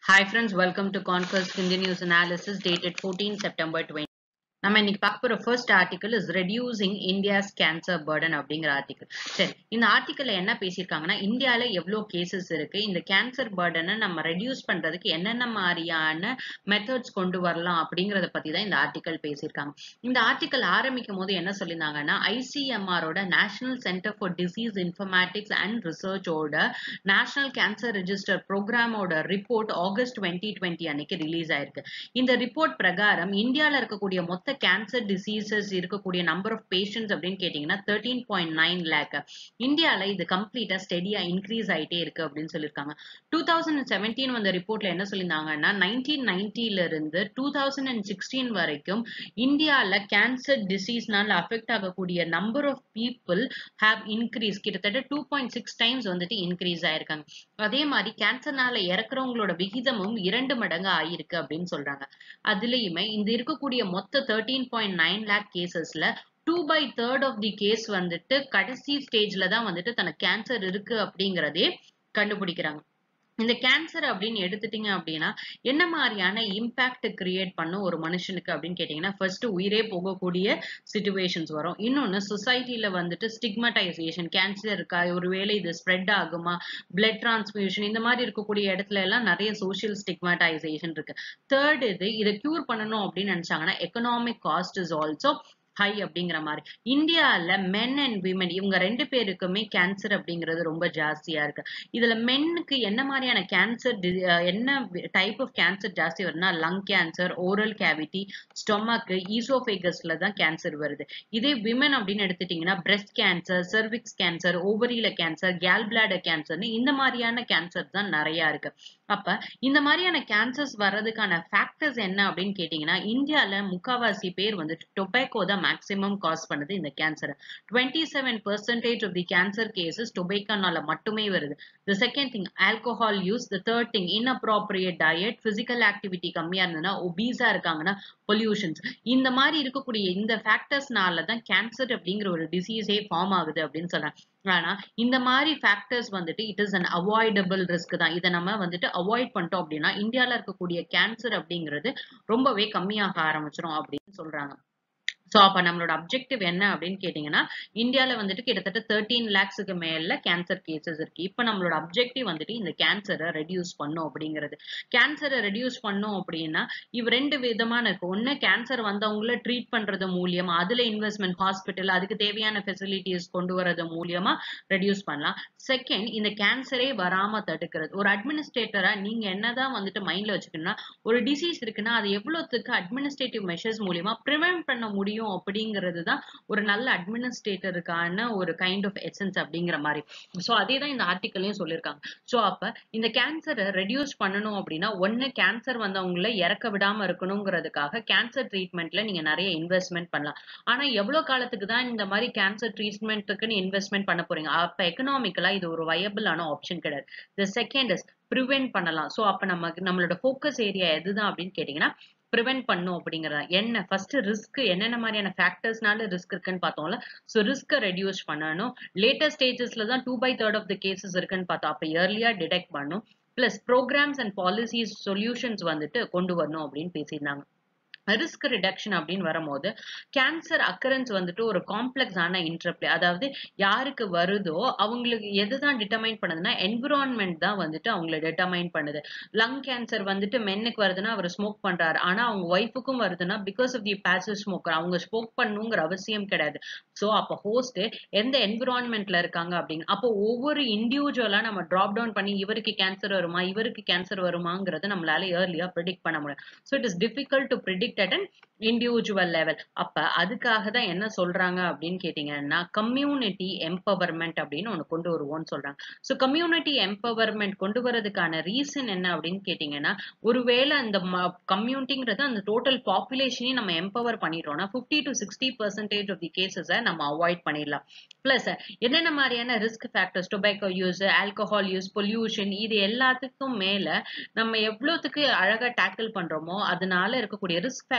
Hi friends, welcome to Conquest Hindi News Analysis dated 14 September 20. நம்ம இன்னைக்கு பார்க்க போற first article is reducing India's cancer burden அப்படிங்கிற article சரி இந்த ஆர்டிக்கல்ல என்ன பேசியிருக்காங்கன்னா இந்தியால எவ்வளவு கேசஸ் இருக்கு இந்த கேன்சர் பர்டனை நம்ம ரெடியூஸ் பண்றதுக்கு என்னென்ன மாதிரியான மெத்தட்ஸ் கொண்டு வரலாம் அப்படிங்கறத பத்தி தான் இந்த ஆர்டிக்கல் பேசியிருக்காங்க இந்த ஆர்டிக்கல் ஆரம்பிக்கும் போது என்ன சொல்லியிருந்தாங்கன்னா ஐசிஎம்ஆரோட national centre for disease informatics and ரிசர்ச்சோட நேஷனல் கேன்சர் ரெஜிஸ்டர் ப்ரோக்ராமோட ரிப்போர்ட் ஆகஸ்ட் டுவெண்ட்டி டுவெண்ட்டி அன்னைக்கு ரிலீஸ் ஆயிருக்கு இந்த ரிப்போர்ட் பிரகாரம் இந்தியால இருக்கக்கூடிய மொத்த கேன்சர் டிசீசஸ் இருக்கக்கூடிய நம்பர் ஆஃப் பேஷண்ட்ஸ் அப்படின்னு கேட்டீங்கன்னா தேர்ட்டீன் பாயிண்ட் நைன் லேக் இந்தியால இது கம்ப்ளீட்டா ஸ்டெடியா இன்க்ரீஸ் ஆயிட்டே இருக்கு அப்படின்னு சொல்லியிருக்காங்க டூ தௌசண்ட் செவன்டீன் வந்த ரிப்போர்ட்ல என்ன சொல்லியிருந்தாங்கன்னா நைன்டீன் நைன்டில இருந்து டூ தௌசண்ட் அண்ட் சிக்ஸ்டீன் வரைக்கும் இந்தியால கேன்சர் டிசீஸ்னால அஃபெக்ட் ஆகக்கூடிய number of people have increase கிட்டத்தட்ட டூ பாயிண்ட் சிக்ஸ் டைம்ஸ் வந்துட்டு இன்க்ரீஸ் ஆயிருக்காங்க அதே மாதிரி கேன்சர்னால இறக்குறவங்களோட விகிதமும் இரண்டு மடங்கு ஆயிருக்கு அப்படின்னு சொல்றாங்க அதுலயுமே இந்த இருக்கக்கூடிய மொத்த தேர்ட்டீன் பாயிண்ட் நைன் லேக் கேசஸ்ல two by third of the case வந்துட்டு கடைசி ஸ்டேஜ்ல தான் வந்துட்டு தனக்கு கேன்சர் இருக்கு அப்படிங்கிறதே கண்டுபிடிக்கிறாங்க இந்த கேன்சர் அப்படின்னு எடுத்துட்டீங்க அப்படின்னா என்ன மாதிரியான இம்பாக்ட் கிரியேட் பண்ணும் ஒரு மனுஷனுக்கு அப்படின்னு கேட்டீங்கன்னா ஃபர்ஸ்ட் உயிரே போகக்கூடிய சுச்சுவேஷன்ஸ் வரும் இன்னொன்னு சொசைட்டில வந்துட்டு ஸ்டிக்மடைசேஷன் கேன்சர் இருக்கா ஒருவேளை இது ஸ்ப்ரெட் ஆகுமா பிளட் டிரான்ஸ்மியூஷன் இந்த மாதிரி இருக்கக்கூடிய இடத்துல எல்லாம் நிறைய சோசியல் ஸ்டிக்மடைசேஷன் இருக்கு தேர்ட் இது இதை கியூர் பண்ணணும் அப்படின்னு நினைச்சாங்கன்னா economic cost is also high அப்படிங்கிற மாதிரி இந்தியால மென் அண்ட் விமன் இவங்க ரெண்டு பேருக்குமே கேன்சர் அப்படிங்கிறது ரொம்ப ஜாஸ்தியா இருக்கு இதுல மென்னுக்கு என்ன மாதிரியான கேன்சர் என்ன டைப் ஆஃப் கேன்சர் ஜாஸ்தி வருதுன்னா lung cancer oral cavity stomach ஈசோஃபேகஸ்ல தான் கேன்சர் வருது இதே விமன் அப்படின்னு எடுத்துட்டீங்கன்னா பிரெஸ்ட் கேன்சர் சர்விக்ஸ் கேன்சர் ஓவரியில கேன்சர் கேல் பிளாடர் கேன்சர்னு இந்த மாதிரியான கேன்சர் தான் நிறைய இருக்கு அப்ப இந்த மாதிரியான கேன்சர்ஸ் வர்றதுக்கான ஃபேக்டர்ஸ் என்ன அப்படின்னு கேட்டீங்கன்னா இந்தியால முக்காவாசி பேர் வந்து டொபேக்கோ தான் மேக்சிமம் காஸ் பண்ணுது இந்த cancer twenty seven percentage of the cancer cases டொபேக்கோனால மட்டுமே வருது the second thing alcohol use the third thing inappropriate diet physical activity கம்மியா இருந்ததுன்னா ஒபீஸா இருக்காங்கன்னா பொல்யூஷன்ஸ் இந்த மாதிரி இருக்கக்கூடிய இந்த ஃபேக்டர்ஸ்னால தான் கேன்சர் அப்படிங்கிற ஒரு டிசீஸே ஃபார்ம் ஆகுது அப்படின்னு சொல்றாங்க ஆனா இந்த மாதிரி ஃபேக்டர்ஸ் வந்துட்டு it is an avoidable risk தான் இதை நம்ம வந்துட்டு அவாய்ட் பண்ணிட்டோம் அப்படின்னா இந்தியால இருக்கக்கூடிய கேன்சர் அப்படிங்கிறது ரொம்பவே கம்மியாக ஆரம்பிச்சிரும் அப்படின்னு சொல்றாங்க ஸோ அப்போ நம்மளோட அப்ஜெக்டிவ் என்ன அப்படின்னு கேட்டிங்கன்னா இந்தியாவில் வந்துட்டு கிட்டத்தட்ட தேர்ட்டீன் லேக்ஸுக்கு மேல கேன்சர் கேசஸ் இருக்கு இப்போ நம்மளோட அப்ஜெக்டிவ் வந்துட்டு இந்த கேன்சரை ரெடியூஸ் பண்ணும் அப்படிங்கிறது கேன்சரை ரெடியூஸ் பண்ணும் அப்படின்னா இவ் ரெண்டு விதமான இருக்கு ஒன்று கேன்சர் வந்தவங்கள ட்ரீட் பண்றது மூலியமா அதுல இன்வெஸ்ட்மெண்ட் ஹாஸ்பிட்டல் அதுக்கு தேவையான ஃபெசிலிட்டிஸ் கொண்டு வரது மூலியமா ரெடியூஸ் பண்ணலாம் செகண்ட் இந்த கேன்சரே வராம தடுக்கிறது ஒரு அட்மினிஸ்ட்ரேட்டரா நீங்க என்னதான் வந்துட்டு மைண்ட்ல வச்சுக்கணும்னா ஒரு டிசீஸ் இருக்குன்னா அது எவ்வளவுக்கு அட்மினிஸ்ட்ரேட்டிவ் மெஷர்ஸ் மூலியமா ப்ரிவென்ட் பண்ண முடியும் முடியும் அப்படிங்கிறது தான் ஒரு நல்ல அட்மினிஸ்ட்ரேட்டருக்கான ஒரு கைண்ட் ஆஃப் எசன்ஸ் அப்படிங்கிற மாதிரி ஸோ அதே தான் இந்த ஆர்டிக்கலையும் சொல்லியிருக்காங்க ஸோ அப்ப இந்த கேன்சரை ரெடியூஸ் பண்ணணும் அப்படின்னா ஒன்னு கேன்சர் வந்தவங்கள இறக்க விடாம இருக்கணுங்கிறதுக்காக கேன்சர் ட்ரீட்மெண்ட்ல நீங்க நிறைய இன்வெஸ்ட்மெண்ட் பண்ணலாம் ஆனா எவ்வளவு காலத்துக்கு தான் இந்த மாதிரி கேன்சர் ட்ரீட்மெண்ட்டுக்குன்னு இன்வெஸ்ட்மெண்ட் பண்ண போறீங்க அப்ப எக்கனாமிக்கலா இது ஒரு வயபிளான ஆப்ஷன் கிடையாது த செகண்ட் இஸ் ப்ரிவென்ட் பண்ணலாம் ஸோ அப்ப நமக்கு நம்மளோட ஃபோக்கஸ் ஏரியா எதுதான் அப்படின்னு கேட்டீங்கன்னா ப்ரிவென்ட் பண்ணும் அப்படிங்கறதா என்ன ஃபர்ஸ்ட் ரிஸ்க் என்னென்ன மாதிரியான ஃபேக்டர்ஸ்னால ரிஸ்க் இருக்குன்னு பார்த்தோம்ல ஸோ ரிஸ்க்கை ரெடியூஸ் பண்ணணும் லேட்டஸ்ட் ஸ்டேஜஸ்ல தான் two by third of the cases இருக்குன்னு பார்த்தோம் அப்போ இயர்லியா டிடெக்ட் பண்ணும் plus programmes and policies solutions வந்துட்டு கொண்டு வரணும் அப்படின்னு பேசியிருந்தாங்க ரிஸ்க் ரிடக்ஷன் அப்படின்னு வரும்போது கேன்சர் அக்கரன்ஸ் வந்துட்டு ஒரு காம்ப்ளெக்ஸான இன்டர்பிளே அதாவது யாருக்கு வருதோ அவங்களுக்கு எதுதான் டிட்டர்மைன் பண்ணுதுன்னா என்விரான்மெண்ட் தான் வந்துட்டு அவங்களை டிட்டர்மைன் பண்ணுது லங் கேன்சர் வந்துட்டு மென்னுக்கு வருதுன்னா அவர் ஸ்மோக் பண்றாரு ஆனா அவங்க ஒய்ஃபுக்கும் வருதுன்னா because of the passive smoker அவங்க ஸ்மோக் பண்ணுங்கிற அவசியம் கிடையாது ஸோ அப்போ ஹோஸ்ட் எந்த என்விரான்மெண்ட்ல இருக்காங்க அப்படின்னு அப்போ ஒவ்வொரு இண்டிவிஜுவலா நம்ம டிராப் டவுன் பண்ணி இவருக்கு கேன்சர் வருமா இவருக்கு கேன்சர் வருமாங்கிறத நம்மளால ஏர்லியா ப்ரிடிக்ட் பண்ண முடியும் so it is difficult to predict at an individual level அப்ப அதுக்காக தான் என்ன சொல்றாங்க அப்படின்னு கேட்டீங்கன்னா கம்யூனிட்டி எம்பவர்மெண்ட் அப்படின்னு ஒண்ணு கொண்டு வருவோம்னு சொல்றாங்க ஸோ கம்யூனிட்டி எம்பவர்மெண்ட் கொண்டு வரதுக்கான ரீசன் என்ன அப்படின்னு கேட்டீங்கன்னா ஒருவேளை அந்த கம்யூனிட்டிங்கிறது அந்த டோட்டல் பாப்புலேஷனையும் நம்ம எம்பவர் பண்ணிட்டோம்னா fifty to sixty percentage of the கேசஸை நம்ம அவாய்ட் பண்ணிடலாம் பிளஸ் என்னென்ன மாதிரியான risk factors tobacco use alcohol use pollution இது எல்லாத்துக்கும் மேல நம்ம எவ்வளவுக்கு அழகா டேக்கிள் பண்றோமோ அதனால இருக்கக்கூடிய ரிஸ்க் ஃபேக்டர்ஸையும்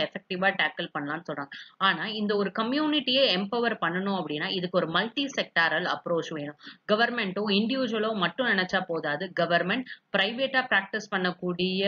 எஃபெக்டிவா டேக்கிள் பண்ணலாம்னு சொல்றாங்க ஆனா இந்த ஒரு கம்யூனிட்டியை எம்பவர் பண்ணணும் அப்படின்னா இதுக்கு ஒரு மல்டி செக்டாரல் அப்ரோச் வேணும் கவர்மெண்ட்டோ இண்டிவிஜுவலோ மட்டும் நினைச்சா போதாது கவர்மெண்ட் பிரைவேட்டா பிராக்டிஸ் பண்ணக்கூடிய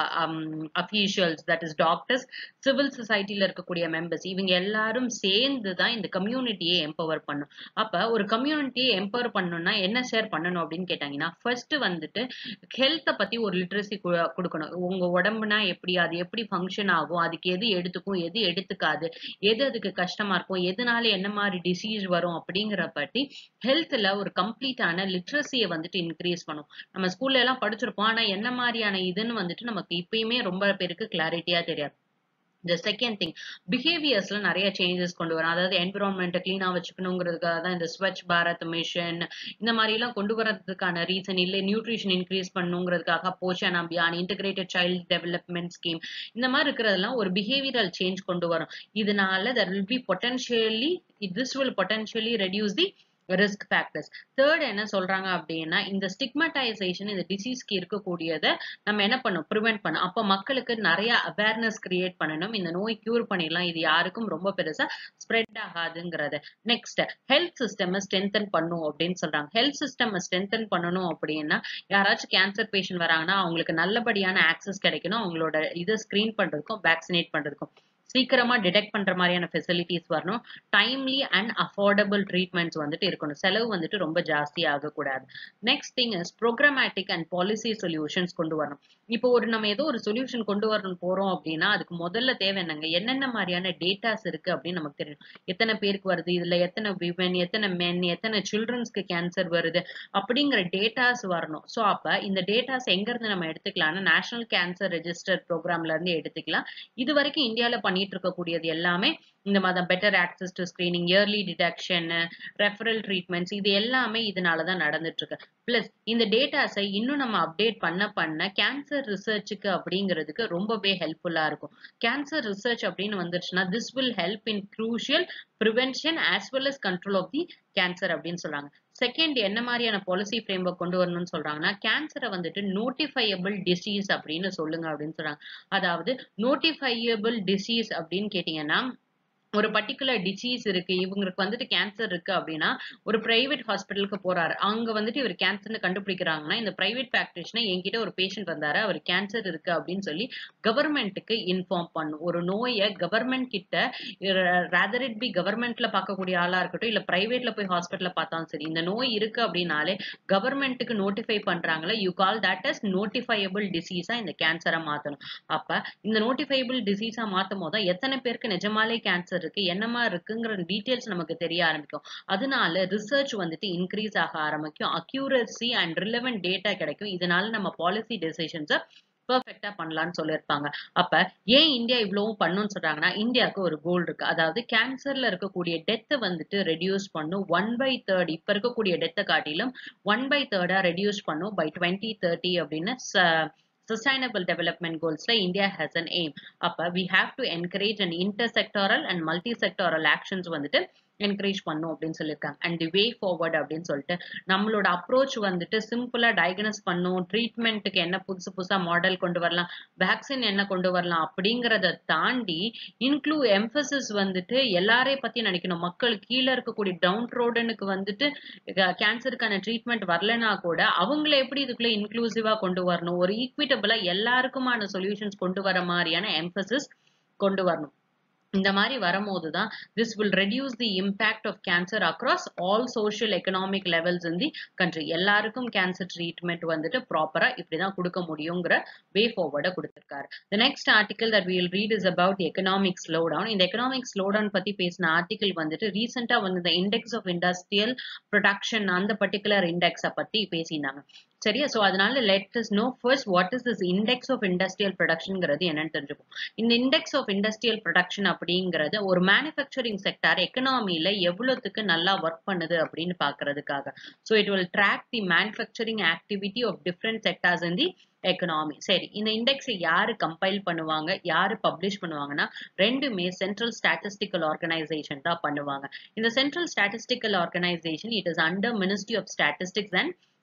officials that is doctors civil சொசைட்டில இருக்கக்கூடிய மெம்பர்ஸ் இவங்க எல்லாரும் சேர்ந்து தான் இந்த கம்யூனிட்டியை எம்பவர் பண்ணும் அப்ப ஒரு கம்யூனிட்டியை எம்பவர் பண்ணணும்னா என்ன ஷேர் பண்ணணும் அப்படின்னு கேட்டாங்கன்னா ஃபர்ஸ்ட் வந்துட்டு ஹெல்த்தை பத்தி ஒரு லிட்ரஸி கொடுக்கணும் உங்க உடம்புனா எப்படி அது எப்படி ஃபங்க்ஷன் ஆகும் அதுக்கு எது எடுத்துக்கும் எது எடுத்துக்காது எது அதுக்கு கஷ்டமா இருக்கும் எதனால என்ன மாதிரி டிசீஸ் வரும் அப்படிங்கிற பத்தி ஹெல்த்ல ஒரு கம்ப்ளீட்டான லிட்ரஸியை வந்துட்டு இன்க்ரீஸ் பண்ணும் நம்ம ஸ்கூல்ல எல்லாம் படிச்சிருப்போம் ஆனா என்ன மாதிரியான இதுன்னு வந்துட்டு நமக்கு இப்பயுமே ரொம்ப பேருக்கு கிளாரிட்டியா தெரியாது இந்த செகண்ட் திங் பிஹேவியர்ஸ்ல நிறைய சேஞ்சஸ் கொண்டு வரும் அதாவது என்விரான்மெண்ட்டை கிளீனா வச்சுக்கணுங்கிறதுக்காக தான் இந்த ஸ்வச் பாரத் மிஷன் இந்த மாதிரி எல்லாம் கொண்டு வரதுக்கான ரீசன் இல்லை நியூட்ரிஷன் இன்க்ரீஸ் பண்ணுங்கிறதுக்காக Poshan Abhiyan integrated child development scheme இந்த மாதிரி இருக்கிறதெல்லாம் ஒரு பிஹேவியரல் சேஞ்ச் கொண்டு வரும் இதனால there will be potentially this will potentially reduce the risk factors third என்ன சொல்றாங்க அப்படின்னா இந்த ஸ்டிக்மடைசேஷன் இந்த டிசீஸ்க்கு இருக்கக்கூடியதை நம்ம என்ன பண்ணும் ப்ரிவென்ட் பண்ணும் அப்போ மக்களுக்கு நிறைய அவேர்னஸ் கிரியேட் பண்ணணும் இந்த நோய் கியூர் பண்ணிடலாம் இது யாருக்கும் ரொம்ப பெருசா ஸ்ப்ரெட் ஆகாதுங்கிறது நெக்ஸ்ட் ஹெல்த் சிஸ்டம் ஸ்ட்ரென்தன் பண்ணும் அப்படின்னு சொல்றாங்க ஹெல்த் சிஸ்டம் ஸ்ட்ரென்தன் பண்ணணும் அப்படின்னா யாராச்சும் கேன்சர் பேஷண்ட் வராங்கன்னா அவங்களுக்கு நல்லபடியான ஆக்சஸ் கிடைக்கணும் அவங்களோட இதை ஸ்கிரீன் பண்றதுக்கும் வேக்சினேட் பண்றதுக்கும் சீக்கிரமா டிடெக்ட் பண்ற மாதிரியான ஃபெசிலிட்டிஸ் வரணும் டைம்லி அண்ட் அஃபோர்டபுள் ட்ரீட்மெண்ட்ஸ் வந்துட்டு இருக்கணும் செலவு வந்துட்டு ரொம்ப ஜாஸ்தி ஆகக்கூடாது next thing is programmatic and policy solutions கொண்டு வரணும் இப்போ ஒரு நம்ம ஏதோ ஒரு சொல்யூஷன் கொண்டு வரணும் போறோம் அப்படின்னா அதுக்கு முதல்ல தேவை என்னங்க என்னென்ன மாதிரியான டேட்டாஸ் இருக்கு அப்படின்னு நமக்கு தெரியும் எத்தனை பேருக்கு வருது இதுல எத்தனை விமன் எத்தனை மென் எத்தனை சில்ட்ரன்ஸ்க்கு கேன்சர் வருது அப்படிங்கிற டேட்டாஸ் வரணும் ஸோ அப்ப இந்த டேட்டாஸ் எங்க இருந்து நம்ம எடுத்துக்கலாம்னா நேஷனல் கேன்சர் ரெஜிஸ்டர் ப்ரோக்ராம்ல இருந்து எடுத்துக்கலாம் இது வரைக்கும் இந்தியால பண்ணிட்டு இருக்கக்கூடியது எல்லாமே இந்த மாதிரி better access to screening early detection referral treatments இது எல்லாமே இதனால தான் நடந்துட்டு இருக்கு பிளஸ் இந்த டேட்டாஸை இன்னும் நம்ம அப்டேட் பண்ண பண்ண கேன்சர் ரிசர்ச்சுக்கு அப்படிங்கிறதுக்கு ரொம்பவே ஹெல்ப்ஃபுல்லா இருக்கும் கேன்சர் ரிசர்ச் அப்படின்னு வந்துருச்சுன்னா this will help in crucial prevention as well as control of the cancer அப்படின்னு சொல்றாங்க செகண்ட் என்ன மாதிரியான பாலிசி ஃப்ரேம் ஒர்க் கொண்டு வரணும்னு சொல்றாங்கன்னா கேன்சரை வந்துட்டு நோட்டிஃபையபிள் டிசீஸ் அப்படின்னு சொல்லுங்க அப்படின்னு சொல்றாங்க அதாவது நோட்டிஃபையபிள் டிசீஸ் அப்படின்னு கேட்டீங்கன்னா ஒரு பர்டிகுலர் டிசீஸ் இருக்கு இவங்களுக்கு வந்துட்டு கேன்சர் இருக்கு அப்படின்னா ஒரு பிரைவேட் ஹாஸ்பிட்டலுக்கு போறாரு அங்க வந்துட்டு இவர் கேன்சர்னு கண்டுபிடிக்கிறாங்கன்னா இந்த பிரைவேட் பிராக்டிஷனர் என்கிட்ட ஒரு பேஷண்ட் வந்தாரு அவர் கேன்சர் இருக்கு அப்படின்னு சொல்லி கவர்மெண்ட்டுக்கு இன்ஃபார்ம் பண்ணும் ஒரு நோயை கவர்மெண்ட் கிட்ட ரேதர் இட் பி கவர்மெண்ட்ல பார்க்கக்கூடிய ஆளா இருக்கட்டும் இல்ல பிரைவேட்ல போய் ஹாஸ்பிட்டல்ல பார்த்தாலும் சரி இந்த நோய் இருக்கு அப்படின்னாலே கவர்மெண்ட்டுக்கு நோட்டிஃபை பண்றாங்களே you call that as notifiable டிசீஸா இந்த கேன்சரை மாத்தணும் அப்ப இந்த நோட்டிஃபையபிள் டிசீஸா மாத்தும் போது எத்தனை பேருக்கு நிஜமாலே கேன்சர் இருக்கு என்னமா இருக்குங்கிற டீடைல்ஸ் நமக்கு தெரிய ஆரம்பிக்கும் அதனால ரிசர்ச் வந்துட்டு இன்க்ரீஸ் ஆக ஆரம்பிக்கும் அக்யூரசி அண்ட் ரிலவெண்ட் டேட்டா கிடைக்கும் இதனால நம்ம பாலிசி டெசிஷன்ஸை பெர்ஃபெக்டா பண்ணலாம்னு சொல்லியிருப்பாங்க அப்ப ஏன் இந்தியா இவ்வளவும் பண்ணுன்னு சொல்றாங்கன்னா இந்தியாவுக்கு ஒரு கோல் இருக்கு அதாவது கேன்சர்ல இருக்கக்கூடிய டெத்தை வந்துட்டு ரெடியூஸ் பண்ணும் ஒன் பை தேர்ட் இப்ப இருக்கக்கூடிய டெத்தை காட்டிலும் ஒன் பை தேர்டா ரெடியூஸ் பண்ணும் பை டுவெண்ட்டி தேர்ட்டி அப்படின்னு sustainable development goals la india has an aim அப்ப we have to encourage an intersectoral and multi-sectoral actions வந்துட்டு என்கரேஜ் பண்ணும் அப்படின்னு சொல்லியிருக்காங்க அண்ட் தி வே ஃபார்வர்ட் அப்படின்னு சொல்லிட்டு நம்மளோட அப்ரோச் வந்துட்டு சிம்பிளா டயக்னஸ் பண்ணும் ட்ரீட்மெண்ட்டுக்கு என்ன புதுசு புதுசா மாடல் கொண்டு வரலாம் வேக்சின் என்ன கொண்டு வரலாம் அப்படிங்கறத தாண்டி இன்க்ளூ எம்பசிஸ் வந்துட்டு எல்லாரையும் பத்தி நினைக்கணும் மக்கள் கீழே இருக்கக்கூடிய டவுன் ரோடனுக்கு வந்துட்டு கேன்சருக்கான ட்ரீட்மெண்ட் வரலனா கூட அவங்கள எப்படி இதுக்குள்ள இன்க்ளூசிவா கொண்டு வரணும் ஒரு ஈக்விட்டபிளா எல்லாருக்குமான சொல்யூஷன்ஸ் கொண்டு வர மாதிரியான எம்பசிஸ் கொண்டு வரணும் இந்த மாதிரி வரும்போது தான் this will reduce the impact of cancer across all social economic levels in the country எல்லாருக்கும் கேன்சர் ட்ரீட்மெண்ட் வந்துட்டு ப்ராப்பரா இப்படிதான் கொடுக்க முடியுங்கிற வே ஃபார்வர்டை கொடுத்திருக்காரு the next article that will read is about the economic slowdown இந்த எக்கனாமிக் ஸ்லோ டவுன் பத்தி பேசின ஆர்டிகல் வந்துட்டு ரீசெண்டா வந்து இந்த இண்டெக்ஸ் ஆஃப் இண்டஸ்ட்ரியல் ப்ரொடக்ஷன் அந்த பர்டிகுலர் இண்டெக்ஸை பத்தி பேசினாங்க சரியா சோ அதனால let us know first what is this index of industrial ப்ரொடக்ஷன்ங்கிறது என்னன்னு தெரிஞ்சுப்போம் இந்த இண்டெக்ஸ் ஆஃப் இண்டஸ்ட்ரியல் ப்ரொடக்ஷன் அப்படிங்கிறது ஒரு மேனுஃபேக்சரிங் செக்டார் எக்கனாமில எவ்வளவுக்கு நல்லா ஒர்க் பண்ணுது அப்படின்னு பாக்குறதுக்காக so it will track the manufacturing activity of different sectors in the economy சரி இந்த இண்டெக்ஸை யாரு கம்பைல் பண்ணுவாங்க யாரு பப்ளிஷ் பண்ணுவாங்கன்னா ரெண்டுமே சென்ட்ரல் ஸ்டாட்டிஸ்டிக்கல் ஆர்கனைசேஷன் தான் பண்ணுவாங்க இந்த central statistical organisation it is under ministry of statistics and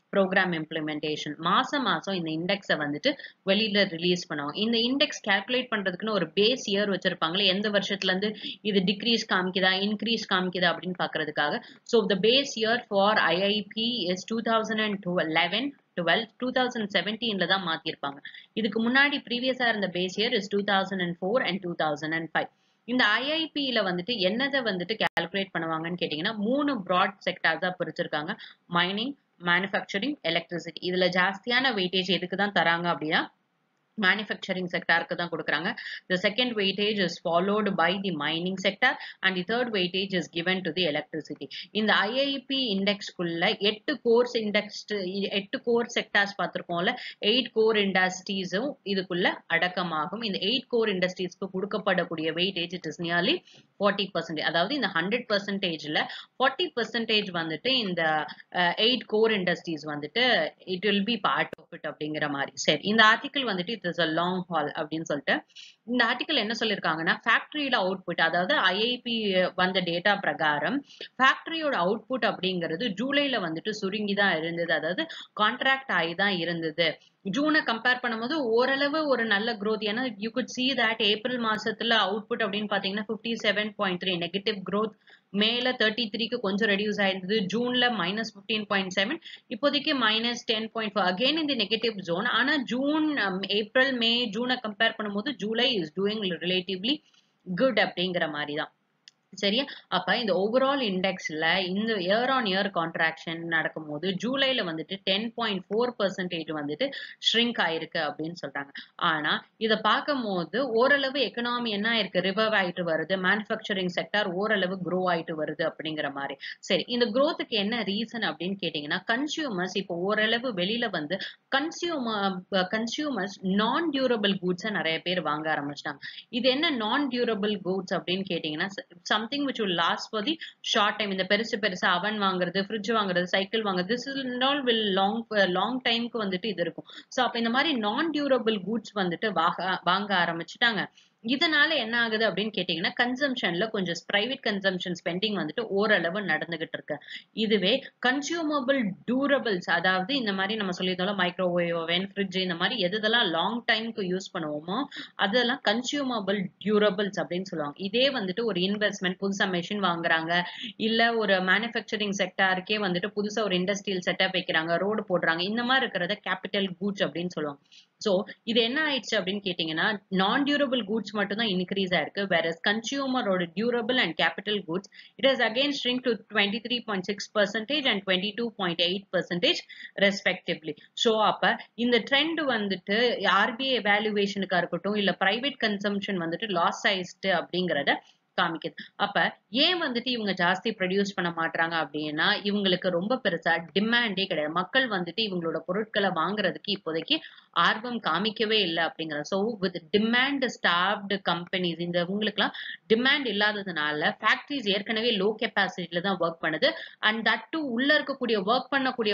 programme implementation மாசம் மாசம் இந்த இண்டெக்ஸை வந்துட்டு வெளியில ரிலீஸ் பண்ணுவாங்க இந்த இண்டெக்ஸ் கால்குலேட் பண்றதுக்குன்னு ஒரு பேஸ் இயர் வச்சிருப்பாங்களே எந்த வருஷத்துல இருந்து இது டிக்ரீஸ் காமிக்குதா இன்க்ரீஸ் காமிக்குதா அப்படின்னு பாக்குறதுக்காக so the base year for IIP is two thousand and eleven twelve two thousand செவன்டீன்ல தான் மாத்திருப்பாங்க இதுக்கு முன்னாடி ப்ரீவியஸா இருந்த base year is two thousand and four and two thousand and five இந்த ஐஐபியில வந்துட்டு என்னதை வந்துட்டு கால்குலேட் பண்ணுவாங்கன்னு கேட்டீங்கன்னா மூணு ப்ராட் செக்டார்ஸா பிரிச்சிருக்காங்க மைனிங் மேனுஃபேக்சரிங் எலக்ட்ரிசிட்டி இதுல ஜாஸ்தியான வெயிட்டேஜ் எதுக்கு தான் தராங்க அப்படின்னா மேனுஃபேக்சரிங் செக்டாருக்கு தான் கொடுக்குறாங்க the second weightage is followed by the mining sector and the third weightage is given to the electricity இந்த ஐஐபி இண்டெக்ஸ்க்குள்ள எட்டு கோர்ஸ் இண்டெக்ஸ் எட்டு கோர் செக்டார்ஸ் பார்த்துருக்கோம்ல எயிட் கோர் இண்டஸ்ட்ரீஸும் இதுக்குள்ள அடக்கமாகும் இந்த எயிட் கோர் இண்டஸ்ட்ரீஸ்க்கு கொடுக்கப்படக்கூடிய weightage it is nearly forty percentage அதாவது இந்த ஹண்ட்ரட் பர்சன்டேஜ்ல ஃபார்ட்டி பர்சன்டேஜ் வந்துட்டு இந்த எயிட் கோர் இண்டஸ்ட்ரீஸ் வந்துட்டு it will be part of it அப்படிங்கிற மாதிரி சரி இந்த ஆர்டிக்கல் வந்துட்டு it is a long haul அப்படின்னு சொல்லிட்டு இந்த ஆர்டிக்கல் என்ன சொல்லியிருக்காங்கன்னா ஃபேக்டரியில அவுட்புட் அதாவது ஐஐபி வந்த டேட்டா பிரகாரம் ஃபேக்டரியோட அவுட்புட் அப்படிங்கிறது ஜூலைல வந்துட்டு சுருங்கி தான் இருந்தது அதாவது கான்ட்ராக்ட் ஆகி தான் இருந்தது ஜூனை கம்பேர் பண்ணும்போது ஓரளவு ஒரு நல்ல growth ஏன்னா you could see that April மாசத்துல அவுட்புட் அப்படின்னு பாத்தீங்கன்னா fifty seven point three negative growth மேல தேர்ட்டி த்ரீக்கு கொஞ்சம் ரெடியூஸ் ஆயிருந்தது ஜூன்ல மைனஸ் பிப்டீன் பாயிண்ட் செவன் இப்போதைக்கு minus ten point four again இந்த நெகட்டிவ் ஜோன் ஆனா ஜூன் ஏப்ரல் மே ஜூனை கம்பேர் பண்ணும்போது July is doing relatively good அப்படிங்கிற மாதிரி தான் சரியா அப்ப இந்த ஓவரால் இண்டெக்ஸ்ல இந்த இயர் ஆன் இயர் கான்ட்ராக்ஷன் நடக்கும்போது ஜூலைல வந்துட்டு டென் பாயிண்ட் ஃபோர் பர்சன்டேஜ் வந்துட்டு ஷ்ரிங்க் ஆயிருக்கு அப்படின்னு சொல்றாங்க ஆனா இதை பார்க்கும் போது ஓரளவு எக்கனாமி என்ன ஆயிருக்கு ரிவர்வ் ஆயிட்டு வருது மேனுஃபேக்சரிங் செக்டார் ஓரளவு க்ரோ ஆயிட்டு வருது அப்படிங்கிற மாதிரி சரி இந்த growthக்கு என்ன ரீசன் அப்படின்னு கேட்டீங்கன்னா கன்சியூமர்ஸ் இப்போ ஓரளவு வெளியில வந்து கன்சியூமர் கன்சியூமர்ஸ் நான் டியூரபிள் கூட்ஸை நிறைய பேர் வாங்க ஆரம்பிச்சிட்டாங்க இது என்ன நான் டியூரபிள் கூட்ஸ் அப்படின்னு கேட்டீங்கன்னா something which will last for the short time இந்த பெருசு பெருசு அவன் வாங்குறது ஃப்ரிட்ஜ் வாங்குறது சைக்கிள் வாங்குறது this is all will long long டைம்க்கு வந்துட்டு இது இருக்கும் ஸோ அப்போ இந்த மாதிரி நான் டியூரபிள் கூட்ஸ் வந்துட்டு வாங்க வாங்க ஆரம்பிச்சுட்டாங்க இதனால என்ன ஆகுது அப்படின்னு கேட்டீங்கன்னா கன்சம்ஷன்ல கொஞ்சம் பிரைவேட் கன்சம்ஷன் ஸ்பெண்டிங் வந்துட்டு ஓரளவு நடந்துகிட்டு இருக்கு இதுவே கன்சியூமபிள் டியூரபிள்ஸ் அதாவது இந்த மாதிரி நம்ம சொல்லியிருந்தோம் மைக்ரோவேவ் ஓவன் ஃப்ரிட்ஜ் இந்த மாதிரி எது இதெல்லாம் லாங் டைம்க்கு யூஸ் பண்ணுவோமோ அதெல்லாம் கன்சியூமபிள் டியூரபிள்ஸ் அப்படின்னு சொல்லுவாங்க இதே வந்துட்டு ஒரு இன்வெஸ்ட்மெண்ட் புதுசா மெஷின் வாங்குறாங்க இல்ல ஒரு மேனுஃபேக்சரிங் செக்டாருக்கே வந்துட்டு புதுசா ஒரு இண்டஸ்ட்ரியல் செட்டப் வைக்கிறாங்க ரோடு போடுறாங்க இந்த மாதிரி இருக்கிறத கேபிட்டல் கூட்ஸ் அப்படின்னு சொல்லுவாங்க சோ இது என்ன ஆயிடுச்சு அப்படின்னு கேட்டீங்கன்னா நான் டியூரபிள் கூட்ஸ் மட்டும் தான் இன்க்ரீஸ் ஆயிருக்கு வேற கன்சியூமரோட durable and capital goods it is again string to twenty three point six percentage and twenty two point eight percentage respectively so அப்ப இந்த ட்ரெண்ட் வந்துட்டு ஆர்பிஐ எவாலுவேஷனுக்கா இருக்கட்டும் இல்ல பிரைவேட் கன்சம்ஷன் வந்துட்டு லாஸ் ஆயிடுச்சு அப்படிங்கறத காமிக்குது அப்ப ஏன் வந்துட்டு இவங்க ஜாஸ்தி ப்ரொடியூஸ் பண்ண மாட்டாங்க அப்படின்னா இவங்களுக்கு ரொம்ப பெருசா டிமாண்டே கிடையாது மக்கள் வந்துட்டு இவங்களோட பொருட்களை வாங்குறதுக்கு இப்போதைக்கு ஆர்வம் காமிக்கவே இல்லை அப்படிங்கிற so with demand stopped companies இந்த இவங்களுக்குலாம் டிமாண்ட் இல்லாததுனால ஃபேக்டரிஸ் ஏற்கனவே லோ கெப்பாசிட்டியில தான் ஒர்க் பண்ணுது அண்ட் தட் டு உள்ள இருக்கக்கூடிய ஒர்க் பண்ணக்கூடிய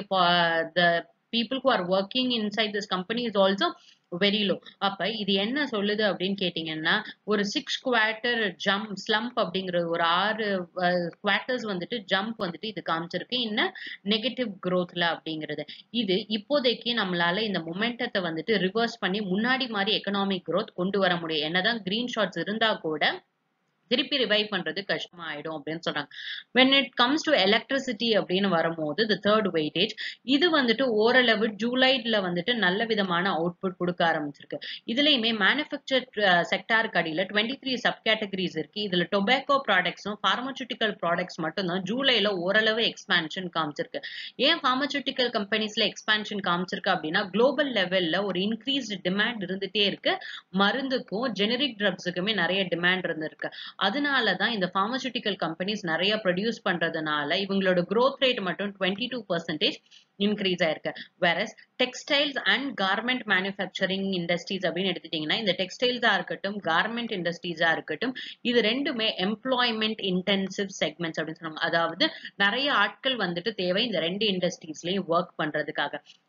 the people who are working inside this company is also very low அப்ப இது என்ன சொல்லுது அப்படின்னு கேட்டீங்கன்னா ஒரு சிக்ஸ் குவார்டர் ஜம்ப் ஸ்லம்ப் அப்படிங்கிறது ஒரு ஆறு குவார்டர்ஸ் வந்துட்டு ஜம்ப் வந்துட்டு இது காமிச்சிருக்கு இன்னும் நெகட்டிவ் growthல அப்படிங்கிறது இது இப்போதைக்கு நம்மளால இந்த மொமெண்டத்தை வந்துட்டு ரிவர்ஸ் பண்ணி முன்னாடி மாதிரி எக்கனாமிக் growth கொண்டு வர முடியும் என்னதான் கிரீன் ஷாட்ஸ் இருந்தா கூட திருப்பி ரிவைவ் பண்றது கஷ்டமா ஆயிடும் அப்படின்னு சொல்றாங்க when it comes to electricity அப்படின்னு வரும்போது the third weightage இது வந்துட்டு ஓரளவு ஜூலைல வந்துட்டு நல்ல விதமான அவுட்புட் கொடுக்க ஆரம்பிச்சிருக்கு இதுலயுமே மேனுஃபேக்சர் செக்டாருக்கு அடியில டுவெண்ட்டி த்ரீ சப் கேட்டகரிஸ் இருக்கு இதுல டொபாக்கோ ப்ராடக்ட்ஸும் பார்மசூட்டிக்கல் ப்ராடக்ட்ஸ் மட்டும்தான் ஜூலைல ஓரளவு எக்ஸ்பான்ஷன் காமிச்சிருக்கு ஏன் பார்மசூட்டிக்கல் கம்பெனிஸ்ல எக்ஸ்பான்ஷன் காமிச்சிருக்கு அப்படின்னா குளோபல் லெவல்ல ஒரு இன்க்ரீஸ்டு டிமாண்ட் இருந்துட்டே இருக்கு மருந்துக்கும் ஜெனரிக் ட்ரக்ஸுக்குமே நிறைய டிமாண்ட் இருந்திருக்கு அதனால தான் இந்த பார்மசூட்டிக்கல் கம்பெனிஸ் நிறைய ப்ரொடியூஸ் பண்றதுனால இவங்களோட growth ரேட் மட்டும் டுவெண்ட்டி டூ பர்சன்டேஜ் இன்க்ரீஸ் ஆயிருக்கு வேறஸ் textiles and garment manufacturing industries அப்படின்னு எடுத்துட்டீங்கன்னா இந்த டெக்ஸ்டைல்ஸா இருக்கட்டும் கார்மெண்ட் இண்டஸ்ட்ரீஸா இருக்கட்டும் இது ரெண்டுமே எம்ப்ளாய்மெண்ட் இன்டென்சிவ் செக்மெண்ட்ஸ் அப்படின்னு சொல்லுவாங்க அதாவது நிறைய ஆட்கள் வந்துட்டு தேவை இந்த ரெண்டு இண்டஸ்ட்ரீஸ்லயும் ஒர்க் பண்றதுக்காக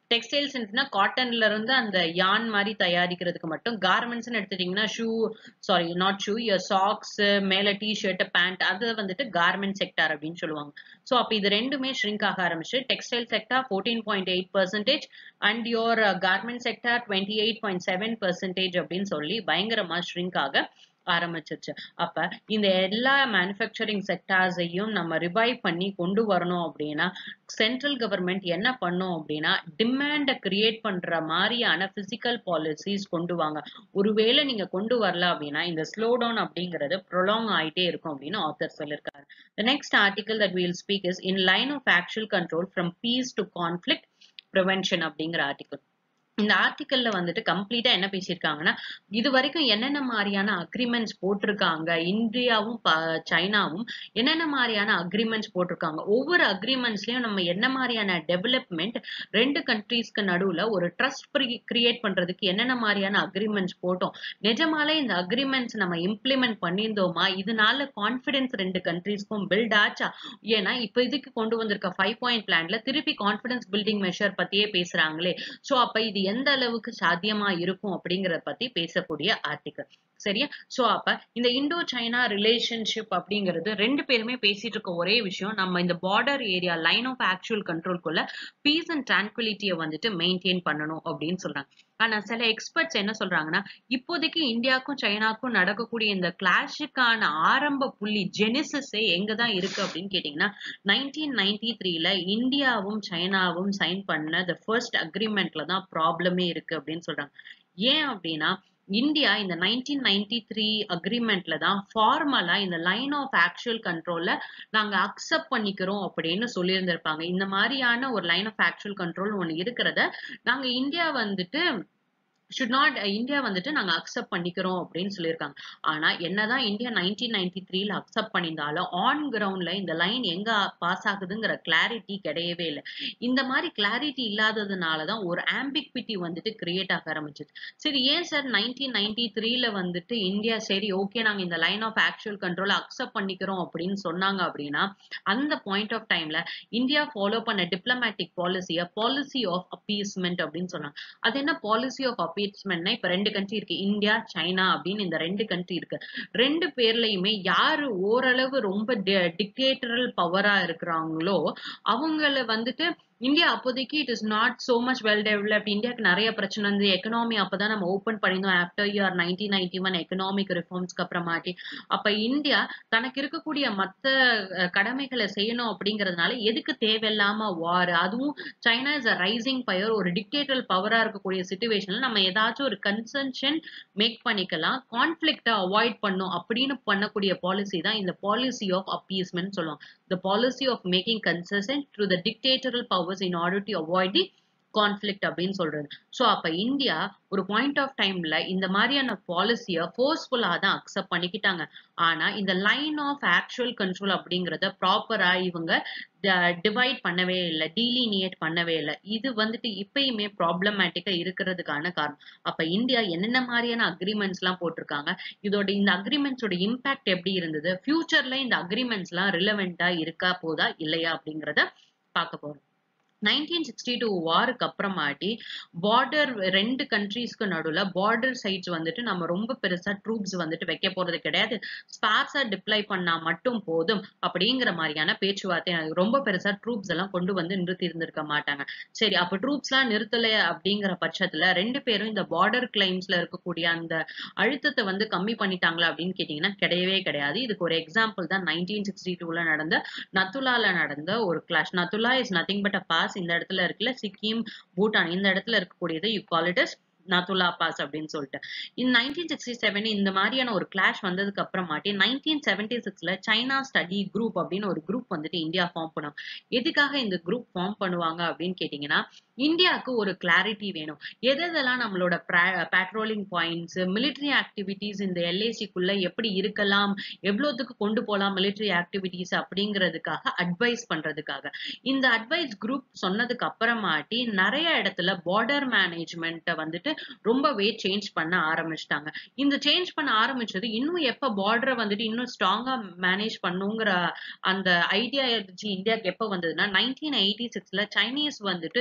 டெக்ஸ்டைல்ஸ்னா காட்டன்ல இருந்து அந்த யான் மாதிரி தயாரிக்கிறதுக்கு மட்டும் கார்மெண்ட்ஸ்னு எடுத்துட்டீங்கன்னா shoe sorry not shoe socks மேல டி ஷர்ட் பேண்ட் அது வந்துட்டு கார்மெண்ட் செக்டார் அப்படின்னு சொல்லுவாங்க ஸோ அப்போ இது ரெண்டுமே ஷ்ரிங்க் ஆக ஆரம்பிச்சு textile sector fourteen point eight percentage and your garment sector twenty eight point seven percentage அப்படின்னு சொல்லி பயங்கரமா ஷ்ரிங்க் ஆக ஆரம்பிச்சிருச்சு அப்ப இந்த எல்லா மேனுஃபேக்சரிங் செக்டார்ஸையும் நம்ம ரிவைவ் பண்ணி கொண்டு வரணும் அப்படின்னா சென்ட்ரல் கவர்மெண்ட் என்ன பண்ணும் அப்படின்னா டிமாண்டை கிரியேட் பண்ற மாதிரியான பிசிக்கல் பாலிசிஸ் கொண்டு வாங்க ஒருவேளை நீங்க கொண்டு வரல அப்படின்னா இந்த ஸ்லோ டவுன் அப்படிங்கிறது ப்ரொலாங் ஆயிட்டே இருக்கும் அப்படின்னு ஆத்தர் சொல்லியிருக்காரு The next article that we'll speak is in line of actual control from peace to conflict prevention அப்படிங்கிற ஆர்டிகல் இந்த ஆர்டிக்கல்ல வந்துட்டு கம்ப்ளீட்டா என்ன பேசியிருக்காங்கன்னா இது வரைக்கும் என்னென்ன மாதிரியான அக்ரிமெண்ட்ஸ் போட்டிருக்காங்க இந்தியாவும் சைனாவும் என்னென்ன மாதிரியான அக்ரிமெண்ட்ஸ் போட்டிருக்காங்க ஒவ்வொரு அக்ரிமெண்ட்ஸ்லயும் நம்ம என்ன மாதிரியான டெவலப்மெண்ட் ரெண்டு கண்ட்ரீஸ்க்கு நடுவுல ஒரு ட்ரஸ்ட் கிரியேட் பண்றதுக்கு என்னென்ன மாதிரியான அக்ரிமெண்ட்ஸ் போட்டோம் நிஜமாலே இந்த அக்ரிமெண்ட்ஸ் நம்ம இம்ப்ளிமெண்ட் பண்ணியிருந்தோமா இதனால கான்பிடன்ஸ் ரெண்டு கண்ட்ரீஸ்க்கும் பில்ட் ஆச்சா ஏன்னா இப்ப இதுக்கு கொண்டு வந்திருக்க ஃபைவ் பாயிண்ட் பிளான்ல திருப்பி கான்பிடன்ஸ் பில்டிங் மெஷர் பத்தியே பேசுறாங்களே சோ அப்ப இது எந்த அளவுக்கு சாத்தியமா இருக்கும் அப்படிங்கறத பத்தி பேசக்கூடிய ஆர்டிகல் சரியா சோ அப்ப இந்த இந்தோ சைனா ரிலேஷன்ஷிப் அப்படிங்கிறது ரெண்டு பேருமே பேசிட்டு இருக்க ஒரே விஷயம் நம்ம இந்த border area line of actual கண்ட்ரோல்குள்ள பீஸ் அண்ட் டிரான்குலிட்டியை வந்துட்டு மெயின்டைன் பண்ணணும் அப்படின்னு சொல்றாங்க ஆனா சில எக்ஸ்பர்ட்ஸ் என்ன சொல்றாங்கன்னா இப்போதைக்கு இந்தியாவுக்கும் சைனாக்கும் நடக்கக்கூடிய இந்த கிளாஷுக்கான ஆரம்ப புள்ளி ஜெனிசிஸே எங்கதான் இருக்கு அப்படின்னு கேட்டீங்கன்னா நைன்டீன் நைன்டி த்ரீல இந்தியாவும் சைனாவும் சைன் பண்ண த ஃபர்ஸ்ட் அக்ரிமெண்ட்ல தான் ப்ராப்ளமே இருக்கு அப்படின்னு சொல்றாங்க ஏன் அப்படின்னா இந்தியா இந்த நைன்டீன் நைன்டி த்ரீ அக்ரிமெண்ட்ல தான் ஃபார்மலா இந்த லைன் ஆஃப் ஆக்சுவல் கண்ட்ரோல்ல நாங்க அக்செப்ட் பண்ணிக்கிறோம் அப்படின்னு சொல்லியிருந்திருப்பாங்க இந்த மாதிரியான ஒரு லைன் ஆஃப் ஆக்சுவல் கண்ட்ரோல் ஒண்ணு இருக்கிறத நாங்க இந்தியா வந்துட்டு ஷுட் நாட் இந்தியா வந்துட்டு நாங்க அக்செப்ட் பண்ணிக்கிறோம் அப்படின்னு சொல்லியிருக்காங்க ஆனா என்னதான் இந்தியா நைன்டீன் நைன்டி த்ரீல அக்செப்ட் பண்ணியிருந்தாலும் ஆன் கிரவுண்ட்ல இந்த லைன் எங்க பாஸ் ஆகுதுங்கிற கிளாரிட்டி கிடையவே இல்லை இந்த மாதிரி கிளாரிட்டி இல்லாததுனாலதான் ஒரு ஆம்பிக்விட்டி வந்துட்டு கிரியேட் ஆக ஆரம்பிச்சது சரி ஏன் சார் நைன்டீன் நைன்டி த்ரீல வந்துட்டு இந்தியா சரி ஓகே நாங்க இந்த line of actual control accept பண்ணிக்கிறோம் அப்படின்னு சொன்னாங்க அப்படின்னா அந்த பாயிண்ட் ஆஃப் டைம்ல இந்தியா ஃபாலோ பண்ண டிப்ளமேட்டிக் பாலிசிய பாலிசி ஆஃப் அப்பீஸ்மெண்ட் அப்படின்னு சொன்னாங்க அது என்ன பாலிசி ஆஃப் அப்பீஸ்மெண்ட்னா இப்ப ரெண்டு கண்ட்ரி இருக்கு இந்தியா சைனா அப்படின்னு இந்த ரெண்டு கண்ட்ரி இருக்கு ரெண்டு பேர்லயுமே யாரு ஓரளவு ரொம்ப டிக்டேட்டரல் பவரா இருக்கிறாங்களோ அவங்கள வந்துட்டு இந்தியா அப்போதைக்கு it is not so much well developed இந்தியாவுக்கு நிறைய பிரச்சனை வந்து எக்கனாமி அப்பதான் நம்ம ஓபன் பண்ணியிருந்தோம் after year nineteen ninety one economic ரிஃபார்ம்ஸ்க்கு அப்புறமாட்டி அப்ப இந்தியா தனக்கு இருக்கக்கூடிய மத்த கடமைகளை செய்யணும் அப்படிங்கறதுனால எதுக்கு தேவையில்லாம வார் அதுவும் China is a rising power ஒரு டிக்டேட்டல் பவரா இருக்கக்கூடிய சுச்சுவேஷன்ல நம்ம ஏதாச்சும் ஒரு கன்சென்ஷன் மேக் பண்ணிக்கலாம் கான்ஃபிளிக்ட அவாய்ட் பண்ணும் அப்படின்னு பண்ணக்கூடிய பாலிசி தான் இந்த பாலிசி ஆஃப் அப்பீஸ்மெண்ட் சொல்லுவாங்க the policy of making concession to the dictatorial powers in order to avoid the conflict அப்படின்னு சொல்றது சோ அப்ப இந்தியா ஒரு பாயிண்ட் ஆஃப் டைம்ல இந்த மாதிரியான பாலிசிய ஃபோர்ஸ்ஃபுல்லா தான் அக்செப்ட் பண்ணிக்கிட்டாங்க ஆனா இந்த லைன் ஆஃப் ஆக்சுவல் கண்ட்ரோல் அப்படிங்கறத ப்ராப்பரா இவங்க டிவைட் பண்ணவே இல்லை டீலினியேட் பண்ணவே இல்லை இது வந்துட்டு இப்பயுமே ப்ராப்ளமேட்டிக்கா இருக்கிறதுக்கான காரணம் அப்ப இந்தியா என்னென்ன மாதிரியான அக்ரிமெண்ட்ஸ் எல்லாம் போட்டிருக்காங்க இதோட இந்த அக்ரிமெண்ட்ஸோட இம்பாக்ட் எப்படி இருந்தது ஃபியூச்சர்ல இந்த அக்ரிமெண்ட்ஸ் எல்லாம் ரிலவெண்டா இருக்கா போதா இல்லையா அப்படிங்கறத பார்க்க போறோம் நைன்டீன் சிக்ஸ்டி டூ வாருக்கு அப்புறமாட்டி பார்டர் ரெண்டு கண்ட்ரீஸ்க்கு நடுவுல பார்டர் சைட்ஸ் வந்துட்டு நம்ம ரொம்ப பெருசா ட்ரூப்ஸ் வந்துட்டு வைக்க போறது கிடையாது ஸ்பார்ஸா டிப்ளை பண்ணா மட்டும் போதும் அப்படிங்கிற மாதிரியான பேச்சுவார்த்தை ரொம்ப பெருசா ட்ரூப்ஸ் எல்லாம் கொண்டு வந்து நிறுத்தி இருந்திருக்க மாட்டாங்க சரி அப்ப ட்ரூப்ஸ் எல்லாம் நிறுத்தல அப்படிங்கிற பட்சத்துல ரெண்டு பேரும் இந்த பார்டர் கிளைம்ஸ்ல இருக்கக்கூடிய அந்த அழுத்தத்தை வந்து கம்மி பண்ணிட்டாங்களா அப்படின்னு கேட்டீங்கன்னா கிடையவே கிடையாது இதுக்கு ஒரு எக்ஸாம்பிள் தான் நைன்டீன் சிக்ஸ்டி டூல நடந்த நத்துலால நடந்த ஒரு clash Nathu La is nothing but a pass இந்த இடத்துல இருக்குல்ல சிக்கிம் பூட்டான் இந்த இடத்துல இருக்கக்கூடியது you call it is Nathu La pass அப்படின்னு சொல்லிட்டு இந்த நைன்டீன் சிக்ஸ்டி செவன் இந்த மாதிரியான ஒரு கிளாஷ் வந்ததுக்கு அப்புறமாட்டி நைன்டீன் செவன்டி சிக்ஸ்ல சைனா ஸ்டடி குரூப் அப்படின்னு ஒரு குரூப் வந்துட்டு இந்தியா ஃபார்ம் பண்ணுவாங்க எதுக்காக இந்த குரூப் ஃபார்ம் பண்ணுவாங்க அப்படின்னு கேட்டீங்கன்னா இந்தியாவுக்கு ஒரு கிளாரிட்டி வேணும் எது எதெல்லாம் நம்மளோட பேட்ரோலிங் பாயிண்ட்ஸ் மிலிட்ரி ஆக்டிவிட்டிஸ் இந்த எல்ஏசிக்குள்ள எப்படி இருக்கலாம் எவ்வளவுக்கு கொண்டு போலாம் மிலிட்ரி ஆக்டிவிட்டிஸ் அப்படிங்கிறதுக்காக அட்வைஸ் பண்றதுக்காக இந்த அட்வைஸ் குரூப் சொன்னதுக்கு அப்புறமாட்டி நிறைய இடத்துல பார்டர் மேனேஜ்மெண்ட்டை வந்துட்டு ரொம்பவே சேஞ்ச் பண்ண ஆரம்பிச்சிட்டாங்க இந்த சேஞ்ச் பண்ண ஆரம்பிச்சது இன்னும் எப்ப பார்டரை வந்துட்டு இன்னும் ஸ்ட்ராங்கா மேனேஜ் பண்ணுங்கிற அந்த ஐடியா இருந்துச்சு இந்தியாவுக்கு எப்ப வந்ததுன்னா நைன்டீன் எயிட்டி சிக்ஸ்ல சைனீஸ் வந்துட்டு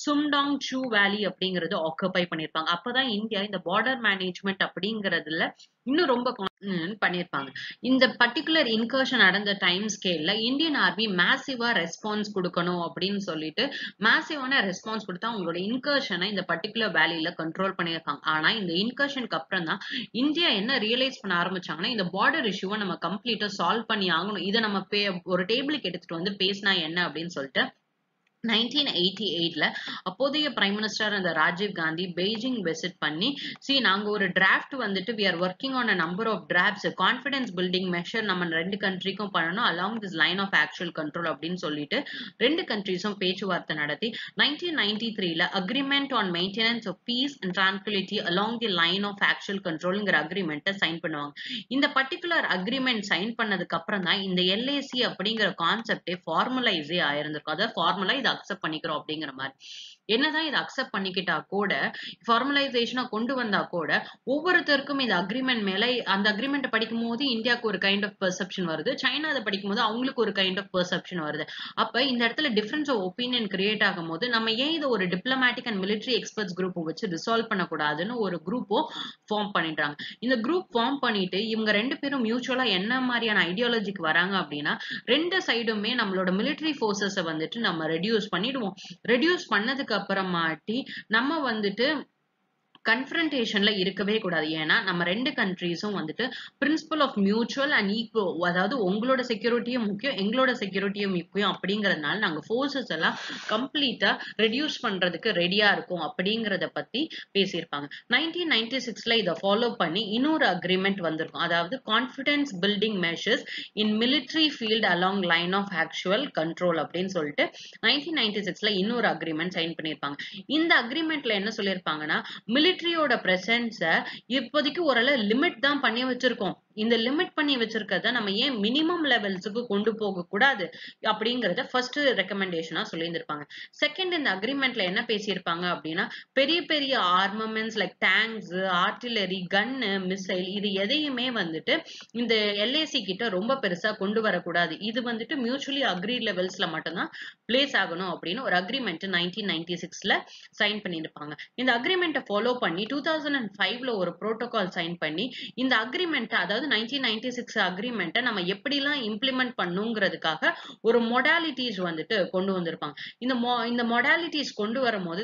சும்டாங் சூ வேலி அப்படிங்கறது ஆக்குபை பண்ணிருப்பாங்க அப்பதான் இந்தியா இந்த பார்டர் மேனேஜ்மெண்ட் அப்படிங்கறதுல இன்னும் ரொம்ப பண்ணிருப்பாங்க இந்த பர்டிகுலர் இன்கர்ஷன் நடந்த டைம் ஸ்கேல்ல இந்தியன் ஆர்மி மேசிவா ரெஸ்பான்ஸ் கொடுக்கணும் அப்படின்னு சொல்லிட்டு மேசிவான ரெஸ்பான்ஸ் கொடுத்தா அவங்களோட இன்கர்ஷனை இந்த பர்டிகுலர் வேலியில கண்ட்ரோல் பண்ணியிருக்காங்க ஆனா இந்த இன்கர்ஷனுக்கு அப்புறம் தான் இந்தியா என்ன ரியலைஸ் பண்ண ஆரம்பிச்சாங்கன்னா இந்த பார்டர் இஷ்யூவை நம்ம கம்ப்ளீட்டா சால்வ் பண்ணி ஆகணும் இதை நம்ம ஒரு டேபிளுக்கு எடுத்துட்டு வந்து பேசினா என்ன அப்படின்னு சொல்லிட்டு நைன்டீன் எயிட்டி எயிட்ல அப்போதைய பிரைம் மினிஸ்டர் அந்த ராஜீவ் காந்தி பெய்ஜிங் விசிட் பண்ணி சி நாங்க ஒரு டிராஃப்ட் வந்துட்டு we are working on a number of drafts confidence building measure நம்ம ரெண்டு கண்ட்ரிக்கும் பண்ணணும் along this line of actual control அப்படின்னு சொல்லிட்டு ரெண்டு கண்ட்ரிஸும் பேச்சுவார்த்தை நடத்தி நைன்டீன் நைன்டி த்ரீல agreement on maintenance of peace and tranquillity along the line of actual கண்ட்ரோல்ங்கிற அக்ரிமெண்ட்டை சைன் பண்ணுவாங்க இந்த பர்டிகுலர் அக்ரிமெண்ட் சைன் பண்ணதுக்கு அப்புறம் தான் இந்த எல்ஏசி அப்படிங்கிற கான்செப்டே ஃபார்மலைஸே ஆயிருந்திருக்கும் அதாவது ஃபார்மலா இதை அக்செப்ட் பண்ணிக்கிறோம் அப்படிங்கிற மாதிரி என்னதான் இதை அக்செப்ட் பண்ணிக்கிட்டா கூட ஃபார்மலைசேஷனா கொண்டு வந்தா கூட ஒவ்வொருத்தருக்கும் இந்த அக்ரிமெண்ட் மேல அந்த அக்ரிமெண்ட் படிக்கும் போது இந்தியாவுக்கு ஒரு கைண்ட் ஆஃப் பெர்செப்ஷன் வருது சைனா அதை படிக்கும் போது அவங்களுக்கு ஒரு கைண்ட் ஆஃப் பெர்செப்ஷன் வருது அப்ப இந்த இடத்துல டிஃபரன்ஸ் ஆஃப் ஒப்பீனியன் கிரியேட் ஆகும் போது நம்ம ஏன் இதை ஒரு diplomatic and military experts group வச்சு ரிசால்வ் பண்ணக்கூடாதுன்னு ஒரு குரூப்போ ஃபார்ம் பண்ணிடுறாங்க இந்த குரூப் ஃபார்ம் பண்ணிட்டு இவங்க ரெண்டு பேரும் மியூச்சுவலா என்ன மாதிரியான ஐடியாலஜிக்கு வராங்க அப்படின்னா ரெண்டு சைடுமே நம்மளோட மிலிட்டரி ஃபோர்ஸஸை வந்துட்டு நம்ம ரெடியூஸ் பண்ணிடுவோம் ரெடியூஸ் பண்ணதுக்கு அப்புறமாட்டி நம்ம வந்துட்டு கன்ஃபரன்டேஷன்ல இருக்கவே கூடாது ஏன்னா நம்ம ரெண்டு கண்ட்ரீஸும் வந்துட்டு principle of mutual and equal அதாவது உங்களோட செக்யூரிட்டியும் முக்கியம் எங்களோட செக்யூரிட்டியும் முக்கியம் அப்படிங்கறதுனால நாங்க ஃபோர்ஸஸ் எல்லாம் கம்ப்ளீட்டா ரெடியூஸ் பண்றதுக்கு ரெடியா இருக்கும் அப்படிங்கறத பத்தி பேசியிருப்பாங்க நைன்டீன் நைன்டி சிக்ஸ்ல இதை ஃபாலோ பண்ணி இன்னொரு அக்ரிமெண்ட் வந்திருக்கும் அதாவது confidence building measures in military field along line of actual control அப்படின்னு சொல்லிட்டு நைன்டீன் நைன்டி சிக்ஸ்ல இன்னொரு அக்ரிமெண்ட் சைன் பண்ணியிருப்பாங்க இந்த அக்ரிமெண்ட்ல என்ன சொல்லியிருப்பாங்கன்னா மிலிட்ரி மிலிட்ரியோட பிரசன்ஸ இப்போதைக்கு ஓரளவு லிமிட் தான் பண்ணி வச்சிருக்கோம் இந்த லிமிட் பண்ணி வச்சிருக்கிறத நம்ம ஏன் மினிமம் லெவல்ஸுக்கு கொண்டு போக கூடாது அப்படிங்கறத ஃபர்ஸ்ட் ரெக்கமெண்டேஷனா சொல்லியிருந்திருப்பாங்க செகண்ட் இந்த அக்ரிமெண்ட்ல என்ன பேசியிருப்பாங்க அப்படின்னா பெரிய பெரிய armaments like tanks artillery gun missile இது எதையுமே வந்துட்டு இந்த எல்ஏசி கிட்ட ரொம்ப பெருசா கொண்டு வரக்கூடாது இது வந்துட்டு மியூச்சுவலி அக்ரி லெவல்ஸ்ல மட்டும்தான் பிளேஸ் ஆகணும் அப்படின்னு ஒரு அக்ரிமெண்ட் நைன்டீன் நைன்டி சிக்ஸ்ல சைன் பண்ணியிருப்பாங்க இந்த அக்ரிமெண்ட்டை ஃபாலோ பண்ணி டூ தௌசண்ட் அண்ட் ஃபைவ்ல ஒரு ப்ரோட்டோகால் சைன் பண்ணி இந்த அக்ரிமெண்ட் அதாவது நைன்டீன் நைன்டி சிக்ஸ் அக்ரிமெண்ட்டை நம்ம எப்படிலாம் இம்ப்ளிமெண்ட் பண்ணுங்கிறதுக்காக ஒரு மொடாலிட்டிஸ் வந்துட்டு கொண்டு வந்திருப்பாங்க இந்த மொ இந்த மொடாலிட்டிஸ் கொண்டு வரும்போது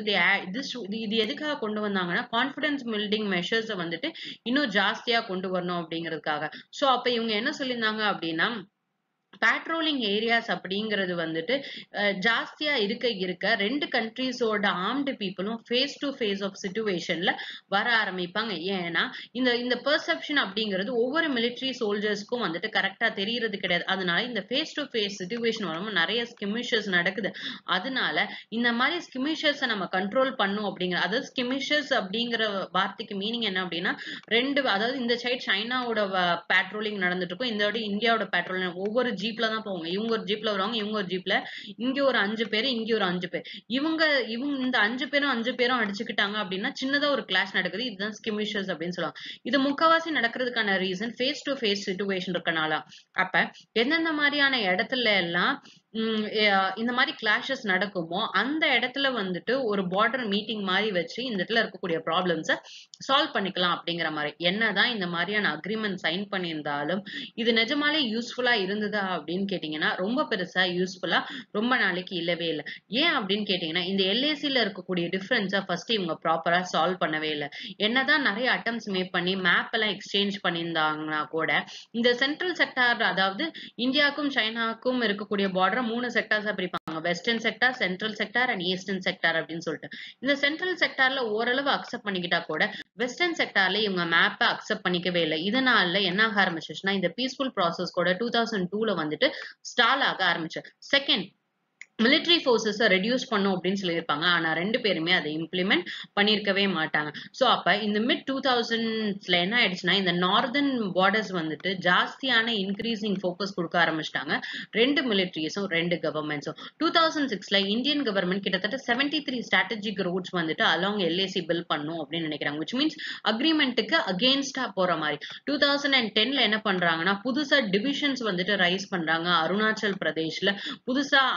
இது எதுக்காக கொண்டு வந்தாங்கன்னா கான்பிடன்ஸ் பில்டிங் மெஷர்ஸை வந்துட்டு இன்னும் ஜாஸ்தியா கொண்டு வரணும் அப்படிங்கிறதுக்காக ஸோ அப்ப இவங்க என்ன சொல்லியிருந்தாங்க அப்படின்னா பேட்ரோலிங் ஏரியாஸ் அப்படிங்கிறது வந்துட்டு ஜாஸ்தியா இருக்க இருக்க ரெண்டு கண்ட்ரீஸோட ஆர்ம்டு பீப்புளும் ஃபேஸ் டு ஃபேஸ் ஆஃப் சுச்சுவேஷன்ல வர ஆரம்பிப்பாங்க ஏன்னா இந்த இந்த பெர்செப்ஷன் அப்படிங்கிறது ஒவ்வொரு மிலிட்ரி சோல்ஜர்ஸ்க்கும் வந்துட்டு கரெக்டா தெரியறது கிடையாது அதனால இந்த ஃபேஸ் டு ஃபேஸ் சுச்சுவேஷன் வரும்போது நிறைய ஸ்கிமிஷர்ஸ் நடக்குது அதனால இந்த மாதிரி ஸ்கிமிஷர்ஸை நம்ம கண்ட்ரோல் பண்ணும் அப்படிங்கிற அதாவது ஸ்கிமிஷர்ஸ் அப்படிங்கிற வார்த்தைக்கு மீனிங் என்ன அப்படின்னா ரெண்டு அதாவது இந்த சைட் சைனாவோட பேட்ரோலிங் நடந்துட்டு இருக்கும் இந்த இந்தியாவோட பேட்ரோலிங் ஒவ்வொரு ஜீப்ல தான் போவாங்க இவங்க ஒரு ஜீப்ல வருவாங்க இவங்க ஒரு ஜீப்ல இங்க ஒரு அஞ்சு பேர் இங்க ஒரு அஞ்சு பேர் இவங்க இவங்க இந்த அஞ்சு பேரும் அஞ்சு பேரும் அடிச்சுக்கிட்டாங்க அப்படின்னா சின்னதா ஒரு கிளாஸ் நடக்குது இதுதான் ஸ்கிமிஷர்ஸ் அப்படின்னு சொல்லுவாங்க இது முக்கவாசி நடக்கிறதுக்கான reason face to face situation இருக்கனால அப்ப எந்தெந்த மாதிரியான இடத்துல எல்லாம் இந்த மாதிரி கிளாஷஸ் நடக்குமோ அந்த இடத்துல வந்துட்டு ஒரு பார்டர் மீட்டிங் மாதிரி வச்சு இந்த இடத்துல இருக்கக்கூடிய ப்ராப்ளம்ஸை சால்வ் பண்ணிக்கலாம் அப்படிங்கிற மாதிரி என்னதான் இந்த மாதிரியான அக்ரிமெண்ட் சைன் பண்ணியிருந்தாலும் இது நிஜமாலே யூஸ்ஃபுல்லா இருந்ததா அப்படின்னு கேட்டீங்கன்னா ரொம்ப பெருசா யூஸ்ஃபுல்லா ரொம்ப நாளைக்கு இல்லவே இல்லை ஏன் அப்படின்னு கேட்டீங்கன்னா இந்த எல்ஏசில இருக்கக்கூடிய டிஃபரன்ஸை ஃபர்ஸ்ட் இவங்க ப்ராப்பரா சால்வ் பண்ணவே இல்லை என்னதான் நிறைய அட்டம்ஸ் மேக் பண்ணி மேப் எல்லாம் எக்ஸ்சேஞ்ச் பண்ணியிருந்தாங்கன்னா கூட இந்த சென்ட்ரல் செக்டார் அதாவது இந்தியாவுக்கும் சைனாவுக்கும் இருக்கக்கூடிய பார்டர் மூணு செக்டார்ஸா பிரிப்பாங்க western sector central sector and eastern sector அப்படின்னு சொல்லிட்டு இந்த சென்ட்ரல் செக்டார்ல ஓரளவு அக்செப்ட் பண்ணிக்கிட்டா கூட வெஸ்டர்ன் செக்டார்ல இவங்க மேப்பை அக்செப்ட் பண்ணிக்கவே இல்லை இதனால என்ன ஆக ஆரம்பிச்சிச்சுன்னா இந்த பீஸ்ஃபுல் ப்ராசஸ் கூட டூ தௌசண்ட் டூல வந்துட்டு ஸ்டால் ஆக ஆரம்பிச்சு செகண்ட் மிலிட்ரி ஃபோர்ஸஸை ரெடியூஸ் பண்ணும் அப்படின்னு சொல்லியிருப்பாங்க ஆனா ரெண்டு பேருமே அதை இம்ப்ளிமெண்ட் பண்ணியிருக்கவே மாட்டாங்க ஸோ அப்ப இந்த மிட் டூ தௌசண்ட்ஸ்ல என்ன ஆயிடுச்சுன்னா இந்த நார்தர்ன் பார்டர்ஸ் வந்துட்டு ஜாஸ்தியான இன்க்ரீசிங் ஃபோக்கஸ் கொடுக்க ஆரம்பிச்சிட்டாங்க ரெண்டு மிலிட்ரிஸும் ரெண்டு கவர்மெண்ட்ஸும் டூ தௌசண்ட் சிக்ஸ்ல இந்தியன் கவர்மெண்ட் கிட்டத்தட்ட செவன்டி த்ரீ ஸ்ட்ராட்டஜிக் ரோட்ஸ் வந்துட்டு அலாங் எல்ஏசி பில் பண்ணும் அப்படின்னு நினைக்கிறாங்க விச் மீன்ஸ் அக்ரிமெண்ட்டுக்கு அகேன்ஸ்டா போற மாதிரி டூ தௌசண்ட் அண்ட் டென்ல என்ன பண்றாங்கன்னா புதுசா டிவிஷன்ஸ் வந்துட்டு ரைஸ் பண்றாங்க அருணாச்சல் பிரதேஷ்ல புதுசா ஆர்ம்டு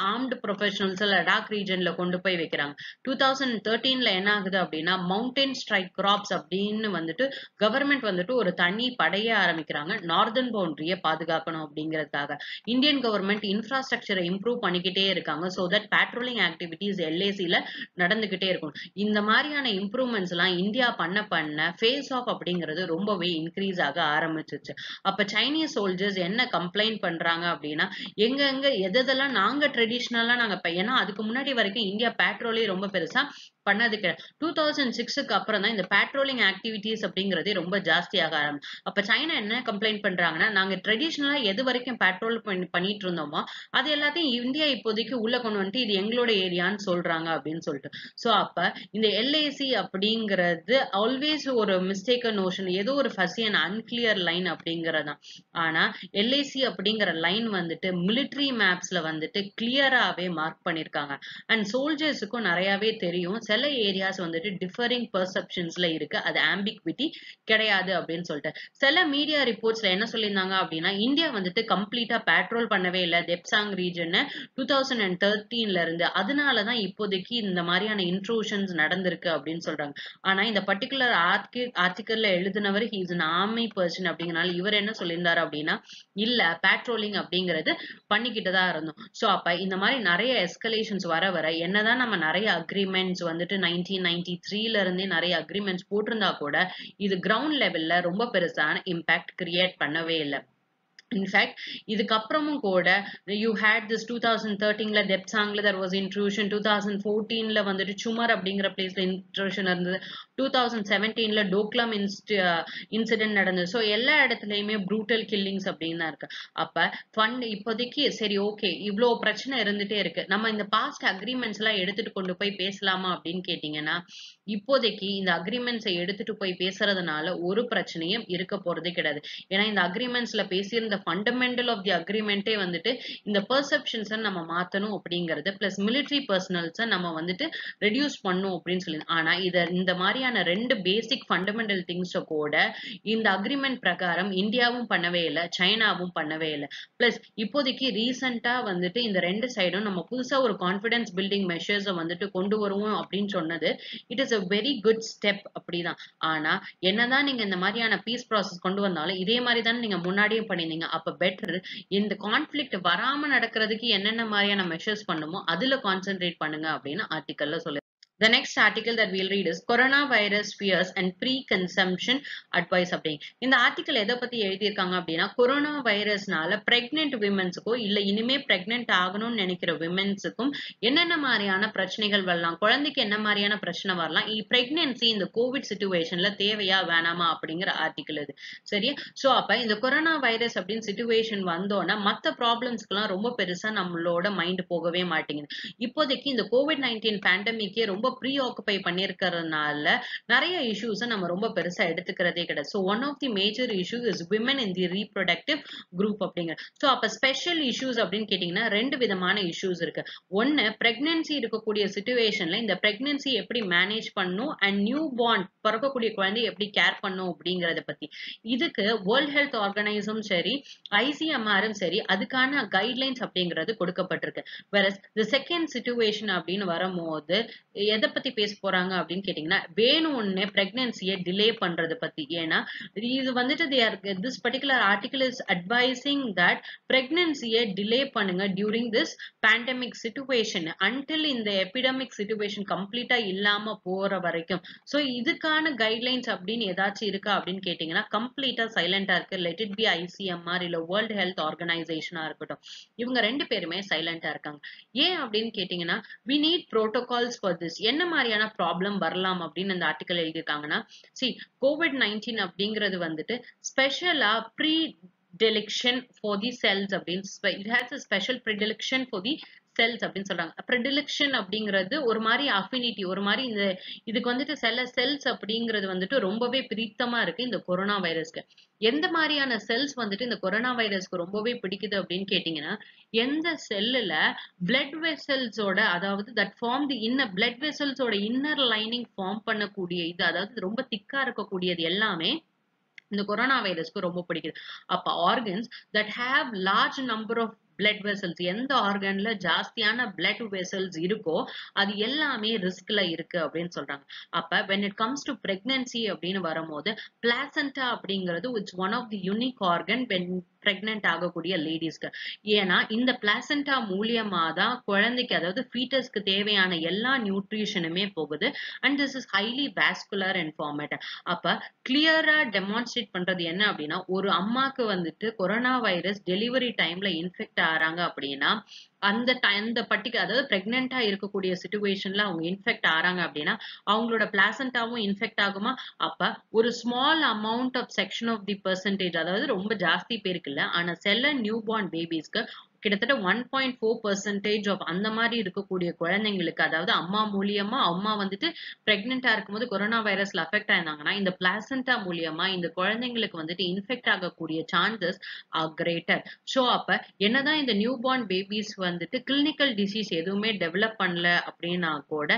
ப்ரொஃபஷனல்ஸ் லடாக் ரீஜன்ல கொண்டு போய் வைக்கிறாங்க டூ தௌசண்ட் தேர்ட்டீன்ல என்ன ஆகுது அப்படின்னா மவுண்டன் ஸ்ட்ரைக் கிராப்ஸ் அப்படின்னு வந்துட்டு கவர்மெண்ட் வந்துட்டு ஒரு தனி படையே ஆரம்பிக்கிறாங்க நார்தர்ன் பவுண்டரியை பாதுகாக்கணும் அப்படிங்கிறதுக்காக இந்தியன் கவர்மெண்ட் இன்ஃப்ராஸ்ட்ரக்சரை இம்ப்ரூவ் பண்ணிக்கிட்டே இருக்காங்க ஸோ தட் பேட்ரோலிங் ஆக்டிவிட்டிஸ் எல்ஏசியில நடந்துகிட்டே இருக்கும் இந்த மாதிரியான இம்ப்ரூவ்மெண்ட்ஸ் எல்லாம் இந்தியா பண்ண பண்ண ஃபேஸ் ஆஃப் அப்படிங்கிறது ரொம்பவே இன்க்ரீஸ் ஆக ஆரம்பிச்சிச்சு அப்ப சைனீஸ் சோல்ஜர்ஸ் என்ன கம்ப்ளைண்ட் பண்றாங்க அப்படின்னா எங்க எங்க எதெல்லாம் நாங்க ட்ரெடிஷ்னலா நாங்க ப- ஏன்னா அதுக்கு முன்னாடி வரைக்கும் இந்தியா பேட்ரோலே ரொம்ப பெருசா பண்ணது கிடையாது டூ தௌசண்ட் சிக்ஸுக்கு அப்புறம் தான் இந்த பேட்ரோலிங் ஆக்டிவிட்டிஸ் அப்படிங்கிறதே ரொம்ப ஜாஸ்தியாக ஆரம்பிச்சு அப்ப சைனா என்ன கம்ப்ளைண்ட் பண்றாங்கன்னா நாங்க ட்ரெடிஷ்னலா எது வரைக்கும் பேட்ரோல் பண்ணிட்டு இருந்தோமோ அது எல்லாத்தையும் இந்தியா இப்போதைக்கு உள்ள கொண்டு வந்துட்டு இது எங்களோட ஏரியான்னு சொல்றாங்க அப்படின்னு சொல்லிட்டு சோ அப்ப இந்த எல்ஐசி அப்படிங்கிறது ஆல்வேஸ் ஒரு மிஸ்டேக் நோஷன் ஏதோ ஒரு ஃபசி அண்ட் அன்கிளியர் லைன் அப்படிங்கறதுதான் ஆனா எல்ஐசி அப்படிங்கிற லைன் வந்துட்டு மிலிட்ரி மேப்ஸ்ல வந்துட்டு கிளியராவே மார்க் பண்ணிருக்காங்க அண்ட் சோல்ஜர்ஸுக்கும் நிறையவே தெரியும் சில ஏரியாஸ் வந்துட்டு டிஃபரிங் பெர்செப்ஷன்ஸ்ல இருக்கு அது ஆம்பிக்விட்டி கிடையாது அப்படின்னு சொல்லிட்டு சில மீடியா ரிப்போர்ட்ஸ்ல என்ன சொல்லியிருந்தாங்க அப்படின்னா இந்தியா வந்துட்டு கம்ப்ளீட்டா பேட்ரோல் பண்ணவே இல்லை Depsang region two thousand and தேர்ட்டீன்ல இருந்து அதனாலதான் இப்போதைக்கு இந்த மாதிரியான இன்ட்ரூஷன்ஸ் நடந்திருக்கு அப்படின்னு சொல்றாங்க ஆனா இந்த பர்டிகுலர் ஆர்டி ஆர்டிக்கல்ல எழுதினவர் ஹீஸ் an ஆர்மி பர்சன் அப்படிங்கறனால இவர் என்ன சொல்லியிருந்தாரு அப்படின்னா இல்ல பேட்ரோலிங் அப்படிங்கிறது பண்ணிக்கிட்டு தான் இருந்தோம் சோ அப்ப இந்த மாதிரி நிறைய எஸ்கலேஷன்ஸ் வர வர என்னதான் நம்ம நிறைய அக்ரிமெண்ட்ஸ் வந்துட்டு நைன்டீன் நைன்டி த்ரீல இருந்தே நிறைய அக்ரிமெண்ட்ஸ் போட்டிருந்தா கூட இது கிரவுண்ட் லெவல்ல ரொம்ப பெருசான இம்பாக்ட் கிரியேட் பண்ணவே இல்லை இன்ஃபேக்ட் இதுக்கப்புறமும் கூட you had this two thousand தேர்ட்டீன்ல டெப்சாங்ல there was intrusion two thousand ஃபோர்டீன்ல வந்துட்டு சுமர் அப்படிங்கிற பிளேஸ்ல இன்ட்ரூஷன் இருந்தது டூ தௌசண்ட் செவன்டீன்ல டோக்லாம் இன்சிடென்ட் நடந்தது ஸோ எல்லா இடத்துலயுமே ப்ரூட்டல் கில்லிங்ஸ் அப்படின்னு தான் இருக்கு அப்ப ஃபண்ட் இப்போதைக்கு சரி ஓகே இவ்வளோ பிரச்சனை இருந்துட்டே இருக்கு நம்ம இந்த பாஸ்ட் அக்ரிமெண்ட்ஸ் எல்லாம் எடுத்துட்டு கொண்டு போய் பேசலாமா அப்படின்னு கேட்டீங்கன்னா இப்போதைக்கு இந்த அக்ரிமெண்ட்ஸை எடுத்துட்டு போய் பேசுறதுனால ஒரு பிரச்சனையும் இருக்க போறதே கிடையாது ஏன்னா இந்த அக்ரிமெண்ட்ஸ்ல பேசியிருந்த ஃபண்டமெண்டல் ஆஃப் தி அக்ரிமெண்ட்டே வந்துட்டு இந்த பெர்செப்ஷன்ஸை நம்ம மாத்தணும் அப்படிங்கிறது பிளஸ் மிலிட்ரி பர்சனல்ஸை நம்ம வந்துட்டு ரெடியூஸ் பண்ணும் அப்படின்னு சொல்லி ஆனா இத இந்த மாதிரியான ரெண்டு பேசிக் ஃபண்டமெண்டல் திங்ஸை கூட இந்த அக்ரிமெண்ட் பிரகாரம் இந்தியாவும் பண்ணவே இல்லை சைனாவும் பண்ணவே இல்லை பிளஸ் இப்போதைக்கு ரீசெண்டா வந்துட்டு இந்த ரெண்டு சைடும் நம்ம புதுசா ஒரு கான்ஃபிடன்ஸ் பில்டிங் மெஷர்ஸை வந்துட்டு கொண்டு வருவோம் அப்படின்னு சொன்னது it is a very good step அப்படிதான் ஆனா என்னதான் நீங்க இந்த மாதிரியான பீஸ் ப்ராசஸ் கொண்டு வந்தாலும் இதே மாதிரி தானே நீங்க முன்னாடியும் பண்ணியிருந்தீங்க அப்ப பெட்டர் இந்த கான்ஃபிளிக்ட் வராம நடக்கிறதுக்கு என்னென்ன மாதிரியான மெஷர்ஸ் பண்ணுமோ அதுல கான்சென்ட்ரேட் பண்ணுங்க அப்படின்னு ஆர்டிக்கல்ல சொல்லு The next article that we'll read is Coronavirus Fears and Pre-Consumption Advice அப்படிங்க இந்த ஆர்டிக்கல் எதை பத்தி எழுதியிருக்காங்க அப்படின்னா கொரோனா வைரஸ்னால பிரெக்னென்ட் விமென்ஸுக்கோ இல்ல இனிமே பிரெக்னென்ட் ஆகணும்னு நினைக்கிற விமென்ஸுக்கும் என்னென்ன மாதிரியான பிரச்சனைகள் வரலாம் குழந்தைக்கு என்ன மாதிரியான பிரச்சனை வரலாம் பிரெக்னன்சி இந்த கோவிட் சுச்சுவேஷன்ல தேவையா வேணாமா அப்படிங்கிற ஆர்டிக்கல் இது சரியா சோ அப்ப இந்த கொரோனா வைரஸ் அப்படின்னு சுச்சுவேஷன் வந்தோன்னா மத்த ப்ராப்ளம்ஸ்க்குலாம் ரொம்ப பெருசா நம்மளோட மைண்ட் போகவே மாட்டேங்குது இப்போதைக்கு இந்த கோவிட் நைன்டீன் பேண்டமிக்கே ரொம்ப ப்ரீ ஆக்குபை பண்ணிருக்கிறதுனால நிறைய இஷ்யூஸை நம்ம ரொம்ப பெருசா எடுத்துக்கிறதே கிடையாது so one of the major issue is women in the reproductive group அப்படிங்கிற ஸோ அப்ப ஸ்பெஷல் இஷ்யூஸ் அப்படின்னு கேட்டீங்கன்னா ரெண்டு விதமான இஷ்யூஸ் இருக்கு ஒன்னு பிரெக்னன்சி இருக்கக்கூடிய சுச்சுவேஷன்ல இந்த பிரெக்னன்சி எப்படி மேனேஜ் பண்ணும் அண்ட் நியூ பார்ன் பிறக்கக்கூடிய குழந்தை எப்படி கேர் பண்ணும் அப்படிங்கறத பத்தி இதுக்கு வேர்ல்ட் ஹெல்த் ஆர்கனைஸும் சரி ஐசிஎம்ஆரும் சரி அதுக்கான கைட்லைன்ஸ் அப்படிங்கிறது கொடுக்கப்பட்டிருக்கு வேற தி செகண்ட் சுச்சுவேஷன் அப்படின்னு வரும்போது எதை பத்தி பேச போறாங்க அப்படின்னு கேட்டீங்கன்னா வேணும்னு பிரெக்னன்சியை டிலே பண்றது பத்தி ஏன்னா இது வந்துட்டு this particular article is advising that பிரெக்னன்சியை டிலே பண்ணுங்க during this pandemic situation until இந்த எபிடமிக் சுச்சுவேஷன் கம்ப்ளீட்டா இல்லாம போற வரைக்கும் சோ இதுக்கான கைட்லைன்ஸ் அப்படின்னு ஏதாச்சும் இருக்கா அப்படின்னு கேட்டீங்கன்னா கம்ப்ளீட்டா சைலண்டா இருக்கு லெட் இட் பி ஐசிஎம்ஆர் இல்ல வேர்ல்ட் ஹெல்த் ஆர்கனைசேஷனா இருக்கட்டும் இவங்க ரெண்டு பேருமே சைலண்டா இருக்காங்க ஏன் அப்படின்னு கேட்டீங்கன்னா we need protocols for this என்ன மாதிரியான ப்ராப்ளம் வரலாம் அப்படின்னு அந்த ஆர்டிக்கல் எழுதியிருக்காங்கன்னா சி கோவிட் நைன்டீன் அப்படிங்கிறது வந்துட்டு ஸ்பெஷலா predilection for the cells அப்படின்னு it has a special predilection for the cells அப்படின்னு சொல்றாங்க ப்ரெடிலெக்ஷன் அப்படிங்கிறது ஒரு மாதிரி அஃபினிட்டி ஒரு மாதிரி இந்த இதுக்கு வந்துட்டு சில செல்ஸ் அப்படிங்கிறது வந்துட்டு ரொம்பவே பிரித்தமா இருக்கு இந்த கொரோனா வைரஸ்க்கு எந்த மாதிரியான செல்ஸ் வந்துட்டு இந்த கொரோனா வைரஸ்க்கு ரொம்பவே பிடிக்குது அப்படின்னு கேட்டீங்கன்னா எந்த செல்லுல பிளட் வெசல்ஸோட அதாவது that form the inner blood வெசல்ஸோட இன்னர் லைனிங் ஃபார்ம் பண்ணக்கூடிய இது அதாவது ரொம்ப திக்கா இருக்கக்கூடியது எல்லாமே இந்த கொரோனா வைரஸ்க்கு ரொம்ப பிடிக்குது அப்ப organs that have large number of blood vessels எந்த ஆர்கன்ல ஜாஸ்தியான பிளட் வெசல்ஸ் இருக்கோ அது எல்லாமே ரிஸ்க்ல இருக்கு அப்படின்னு சொல்றாங்க அப்ப when it comes to pregnancy அப்படின்னு வரும்போது பிளாசண்டா அப்படிங்கிறது it's one of the unique organ when pregnant ஆகக்கூடிய லேடிஸ்க்கு ஏன்னா இந்த பிளாசண்டா மூலியமா தான் குழந்தைக்கு அதாவது ஃபீட்டஸ்க்கு தேவையான எல்லா நியூட்ரிஷனுமே போகுது and this is highly vascular and formed அப்ப கிளியரா டெமான்ஸ்ட்ரேட் பண்றது என்ன அப்படின்னா ஒரு அம்மாக்கு வந்துட்டு கொரோனா வைரஸ் டெலிவரி டைம்ல இன்ஃபெக்ட் ஆறாங்க அப்படின்னா அந்த அந்த பர்டிகுலர் அதாவது பிரெக்னெண்டா இருக்கக்கூடிய சுச்சுவேஷன்ல அவங்க இன்ஃபெக்ட் ஆறாங்க அப்படின்னா அவங்களோட பிளாசண்டாவும் இன்ஃபெக்ட் ஆகுமா அப்ப ஒரு small amount of section of the percentage அதாவது ரொம்ப ஜாஸ்தி பேருக்கு இல்ல ஆனா செல்ல நியூ பார்ன் பேபிஸ்க்கு கிட்டத்தட்ட one point four percentage of அந்த மாதிரி இருக்கக்கூடிய குழந்தைங்களுக்கு அதாவது அம்மா மூலியமா அம்மா வந்துட்டு பிரெக்னெண்டா இருக்கும்போது கொரோனா வைரஸ்ல அஃபெக்ட் ஆயிருந்தாங்கன்னா இந்த பிளாசண்டா மூலியமா இந்த குழந்தைங்களுக்கு வந்துட்டு இன்ஃபெக்ட் ஆகக்கூடிய சான்சஸ் ஆர் கிரேட்டர் ஸோ அப்ப என்னதான் இந்த நியூ பார்ன் பேபிஸ் வந்துட்டு கிளினிக்கல் டிசீஸ் எதுவுமே டெவலப் பண்ணல அப்படின்னா கூட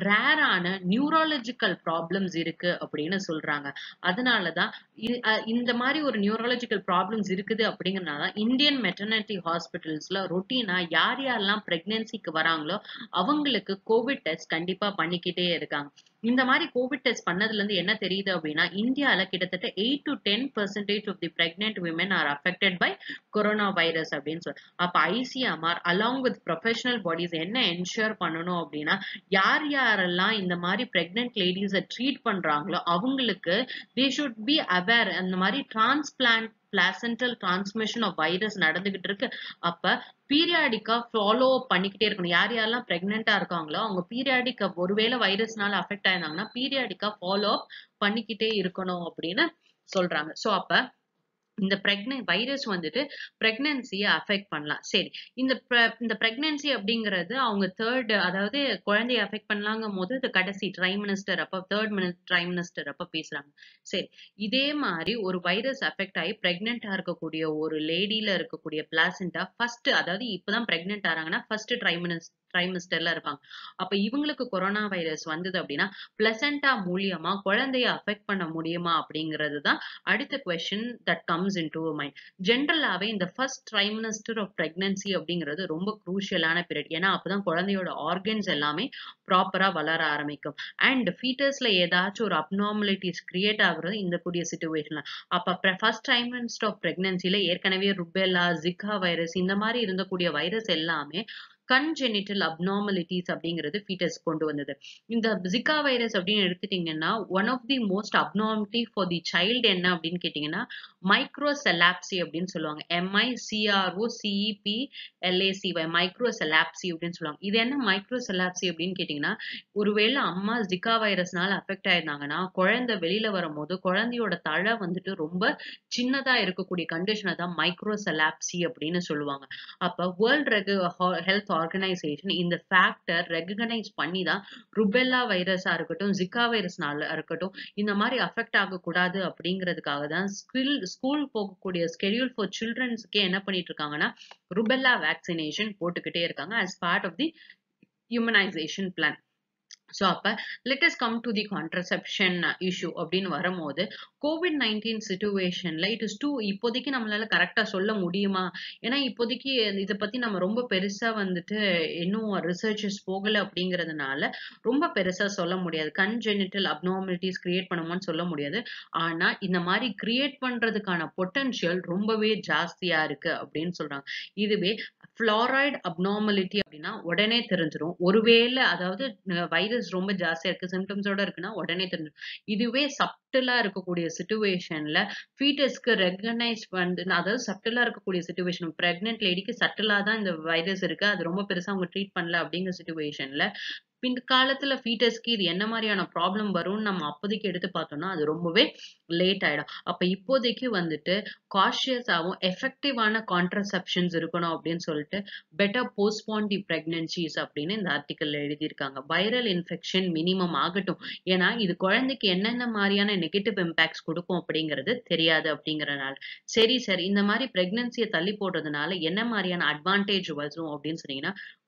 ரேரான நியூராலஜிக்கல் ப்ராப்ளம்ஸ் இருக்கு அப்படின்னு சொல்றாங்க அதனாலதான் இந்த மாதிரி ஒரு நியூராலஜிக்கல் ப்ராப்ளம்ஸ் இருக்குது அப்படிங்கறதுனால இந்தியன் மெட்டர்னிட்டி ஹாஸ்பிட்டல் ஹாஸ்பிட்டல்ஸ்ல ரொட்டீனா யார் யாரெல்லாம் பிரெக்னன்சிக்கு வராங்களோ அவங்களுக்கு கோவிட் டெஸ்ட் கண்டிப்பா பண்ணிக்கிட்டே இருக்காங்க இந்த மாதிரி கோவிட் டெஸ்ட் பண்ணதுல இருந்து என்ன தெரியுது அப்படின்னா இந்தியால கிட்டத்தட்ட eight to ten percentage of the pregnant women are affected by corona virus அப்படின்னு சொல்லி அப்ப ICMR along with professional bodies என்ன என்ஷூர் பண்ணணும் அப்படின்னா யார் யாரெல்லாம் இந்த மாதிரி பிரெக்னென்ட் லேடிஸை ட்ரீட் பண்றாங்களோ அவங்களுக்கு தே ஷுட் பி அவேர் அந்த மாதிரி transplant placental transmission of virus நடந்துகிட்டு இருக்கு அப்ப பீரியாடிக்கா ஃபாலோ பண்ணிக்கிட்டே இருக்கணும் யார் யாரெல்லாம் பிரெக்னெண்டா இருக்காங்களோ அவங்க பீரியாடிக்கா ஒருவேளை வைரஸ்னால அஃபெக்ட் ஆயிருந்தாங்கன்னா பீரியாடிக்கா ஃபாலோ அப் பண்ணிக்கிட்டே இருக்கணும் அப்படின்னு சொல்றாங்க சோ அப்ப இந்த பிரெக்னன் வைரஸ் வந்துட்டு பிரெக்னன்சியை அஃபெக்ட் பண்ணலாம் சரி இந்த இந்த பிரெக்னன்சி அப்படிங்கிறது அவங்க தேர்ட் அதாவது குழந்தைய அஃபெக்ட் பண்ணலாங்கும் போது இது கடைசி ட்ரைம் மினிஸ்டர் அப்ப தேர்ட் மினிட் ட்ரைம் மினிஸ்டர் அப்ப பேசுறாங்க சரி இதே மாதிரி ஒரு வைரஸ் அஃபெக்ட் ஆகி பிரெக்னெண்டா இருக்கக்கூடிய ஒரு லேடியில இருக்கக்கூடிய பிளாசண்டா ஃபர்ஸ்ட் அதாவது இப்பதான் பிரெக்னென்ட் ஆறாங்கன்னா ஃபர்ஸ்ட் ட்ரைமினிஸ் ட்ரைமிஸ்டர்ல இருப்பாங்க அப்ப இவங்களுக்கு கொரோனா வைரஸ் வந்தது அப்படின்னா பிளசண்டா மூலியமா குழந்தைய அஃபெக்ட் பண்ண முடியுமா அப்படிங்கிறது தான் அடுத்த question that comes in to mind ஜென்ரலாவே இந்த ஃபர்ஸ்ட் ட்ரைமினிஸ்டர் ஆஃப் பிரெக்னன்சி அப்படிங்கிறது ரொம்ப குரூஷியலான பீரியட் ஏன்னா அப்பதான் குழந்தையோட ஆர்கன்ஸ் எல்லாமே ப்ராப்பரா வளர ஆரம்பிக்கும் அண்ட் ஃபீட்டர்ஸ்ல ஏதாச்சும் ஒரு அப்நார்மலிட்டிஸ் கிரியேட் ஆகுறது இந்த கூடிய சுச்சுவேஷன்ல அப்ப ஃபர்ஸ்ட் ட்ரைமினிஸ்டர் ஆஃப் பிரெக்னன்சில ஏற்கனவே ருபெல்லா ஜிகா வைரஸ் இந்த மாதிரி இருந்தக்கூடிய வைரஸ் எல்லாமே கன்ஜெனிட்டல் அப்நார்மலிட்டிஸ் அப்படிங்கிறது ஃபீட்டஸ் கொண்டு வந்தது இந்த ஜிகா வைரஸ் அப்படின்னு எடுத்துட்டீங்கன்னா one of the most abnormity for the child என்ன அப்படின்னு கேட்டீங்கன்னா மைக்ரோசெலாப்சி அப்படின்னு சொல்லுவாங்க எம்ஐ சிஆர்ஓ சிஇபி எல்ஏசிஒய் மைக்ரோசெலாப்சி அப்படின்னு சொல்லுவாங்க இது என்ன மைக்ரோசெலாப்சி அப்படின்னு கேட்டீங்கன்னா ஒருவேளை அம்மா ஜிகா வைரஸ்னால அஃபெக்ட் ஆயிருந்தாங்கன்னா குழந்தை வெளியில வரும்போது குழந்தையோட தழை வந்துட்டு ரொம்ப சின்னதா இருக்கக்கூடிய கண்டிஷனை தான் மைக்ரோசெலாப்சி அப்படின்னு சொல்லுவாங்க அப்ப வேர்ல்ட் ரெகு ஹெல்த் ஆர்கனைசேஷன் இந்த ஃபேக்டர் ரெகனைஸ் பண்ணி தான் ருபெல்லா வைரஸா இருக்கட்டும் ஜிகா வைரஸ்னால இருக்கட்டும் இந்த மாதிரி அஃபெக்ட் ஆகக்கூடாது அப்படிங்கிறதுக்காக தான் ஸ்கில் ஸ்கூல் போகக்கூடிய ஸ்கெடியூல் ஃபார் சில்ட்ரன்ஸ்க்கே என்ன பண்ணிட்டு இருக்காங்கன்னா ருபெல்லா வேக்சினேஷன் போட்டுக்கிட்டே இருக்காங்க as part of the immunisation plan so அப்ப let's come to the contraception issue அப்படின்னு வரும்போது கோவிட் நைன்டீன் சுச்சுவேஷன்ல இட் இஸ் டூ இப்போதைக்கு நம்மளால கரெக்டா சொல்ல முடியுமா ஏன்னா இப்போதைக்கு இதை பத்தி நம்ம ரொம்ப பெருசா வந்துட்டு இன்னும் ரிசர்ச்சஸ் போகல அப்படிங்கறதுனால ரொம்ப பெருசா சொல்ல முடியாது கன்ஜெனிட்டல் அப்னார்மலிட்டிஸ் கிரியேட் பண்ணுமோன்னு சொல்ல முடியாது ஆனா இந்த மாதிரி கிரியேட் பண்றதுக்கான பொட்டன்ஷியல் ரொம்பவே ஜாஸ்தியா இருக்கு அப்படின்னு சொல்றாங்க இதுவே ஃப்ளாராய்டு அப்னார்மலிட்டி அப்படின்னா உடனே தெரிஞ்சிடும் ஒருவேளை அதாவது வைரஸ் ரொம்ப ஜாஸ்தியா இருக்கு சிம்டம்ஸோட இருக்குன்னா உடனே தெரிஞ்சிடும் இதுவே சப்டிலா இருக்கக்கூடிய சுச்சுவேஷன்ல ஃபீட்டஸ்க்கு ரெகனைஸ் வந்து அதாவது சப்டிலா இருக்கக்கூடிய சுச்சுவேஷன் பிரெக்னென்ட் லேடிக்கு சட்டிலா தான் இந்த வைரஸ் இருக்கு அது ரொம்ப பெருசா அவங்க ட்ரீட் பண்ணல அப்படிங்கிற சுச்சுவேஷன்ல இந்த காலத்துல ஃபீட்டஸ்க்கு இது என்ன மாதிரியான ப்ராப்ளம் வரும்னு நம்ம அப்போதைக்கு எடுத்து பார்த்தோம்னா அது ரொம்பவே லேட் ஆயிடும் அப்ப இப்போதைக்கு வந்துட்டு காஷியஸாவும் எஃபெக்டிவான கான்ட்ரசெப்ஷன்ஸ் இருக்கணும் அப்படின்னு சொல்லிட்டு பெட்டர் போஸ்ட்போன் தி பிரெக்னன்சிஸ் அப்படின்னு இந்த ஆர்டிக்கல்ல எழுதியிருக்காங்க வைரல் இன்ஃபெக்ஷன் மினிமம் ஆகட்டும் ஏன்னா இது குழந்தைக்கு என்னென்ன மாதிரியான நெகட்டிவ் இம்பாக்ட்ஸ் கொடுக்கும் அப்படிங்கிறது தெரியாது அப்படிங்கறனால சரி சரி இந்த மாதிரி பிரெக்னன்சியை தள்ளி போடுறதுனால என்ன மாதிரியான அட்வான்டேஜ் வரும் அப்படின்னு சொன்னீங்கன்னா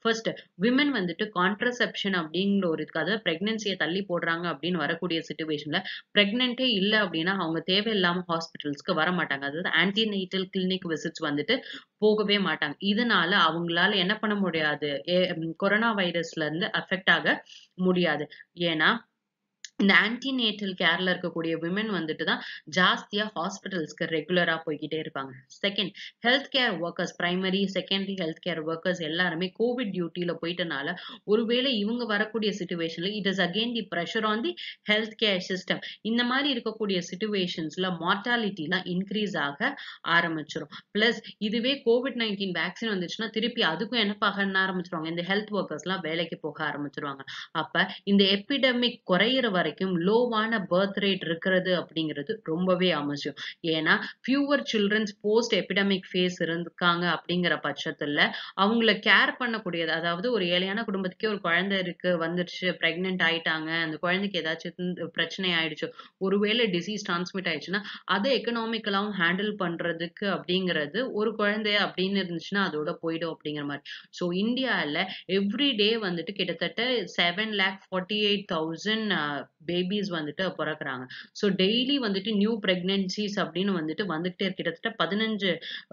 ஃபர்ஸ்ட் விமன் வந்துட்டு கான்ட்ரசெப்ஷன் அப்படிங்கிற ஒரு இதுக்கு அதாவது பிரெக்னன்சியை தள்ளி போடுறாங்க அப்படின்னு வரக்கூடிய சுச்சுவேஷன்ல பிரெக்னென்ட்டே இல்லை அப்படின்னா அவங்க தேவையில்லாம ஹாஸ்பிட்டல்ஸ்க்கு வர மாட்டாங்க அதாவது ஆன்டிநேட்டல் கிளினிக் விசிட்ஸ் வந்துட்டு போகவே மாட்டாங்க இதனால அவங்களால என்ன பண்ண முடியாது கொரோனா வைரஸ்ல இருந்து அஃபெக்ட் ஆக முடியாது ஏன்னா இந்த ஆன்டிநேட்டல் கேர்ல இருக்கக்கூடிய விமன் வந்துட்டு தான் ஜாஸ்தியா ஹாஸ்பிட்டல்ஸ்க்கு ரெகுலரா போய்கிட்டே இருப்பாங்க second health care workers primary secondary health care workers எல்லாருமே கோவிட் டியூட்டில போயிட்டனால ஒருவேளை இவங்க வரக்கூடிய சுச்சுவேஷன்ல it is again the pressure on the health care system இந்த மாதிரி இருக்கக்கூடிய சுச்சுவேஷன்ஸ்ல மார்டாலிட்டிலாம் இன்க்ரீஸ் ஆக ஆரம்பிச்சிடும் பிளஸ் இதுவே கோவிட் நைன்டீன் வேக்சின் வந்துச்சுன்னா திருப்பி அதுக்கும் என்ன பண்ண ஆரம்பிச்சிருவாங்க இந்த ஹெல்த் ஒர்க்கர்ஸ்லாம் வேலைக்கு போக ஆரம்பிச்சிருவாங்க அப்ப இந்த எபிடமிக் குறையிற வரைக்கும் லோவான பர்த் ரேட் இருக்கிறது அப்படிங்கிறது ரொம்பவே அவசியம் ஏன்னா fewer childrens post epidemic phase இருக்காங்க அப்படிங்கிற பட்சத்துல அவங்கள கேர் பண்ணக்கூடியது அதாவது ஒரு ஏழையான குடும்பத்துக்கே ஒரு குழந்தை இருக்கு வந்துருச்சு பிரெக்னென்ட் ஆயிட்டாங்க அந்த குழந்தைக்கு ஏதாச்சும் பிரச்சனை ஆயிடுச்சு ஒருவேளை டிசீஸ் டிரான்ஸ்மிட் ஆயிடுச்சுன்னா அதை எக்கனாமிக்கலாவும் ஹேண்டில் பண்றதுக்கு அப்படிங்கிறது ஒரு குழந்தை அப்படின்னு இருந்துச்சுன்னா அதோட போயிடும் அப்படிங்கிற மாதிரி ஸோ இந்தியாவில் எவ்ரி டே வந்துட்டு கிட்டத்தட்ட seven lakh forty eight thousand babies வந்துட்டு பிறக்குறாங்க ஸோ டெய்லி வந்துட்டு நியூ பிரெக்னன்சிஸ் அப்படின்னு வந்துட்டு வந்துகிட்டே கிட்டத்தட்ட பதினஞ்சு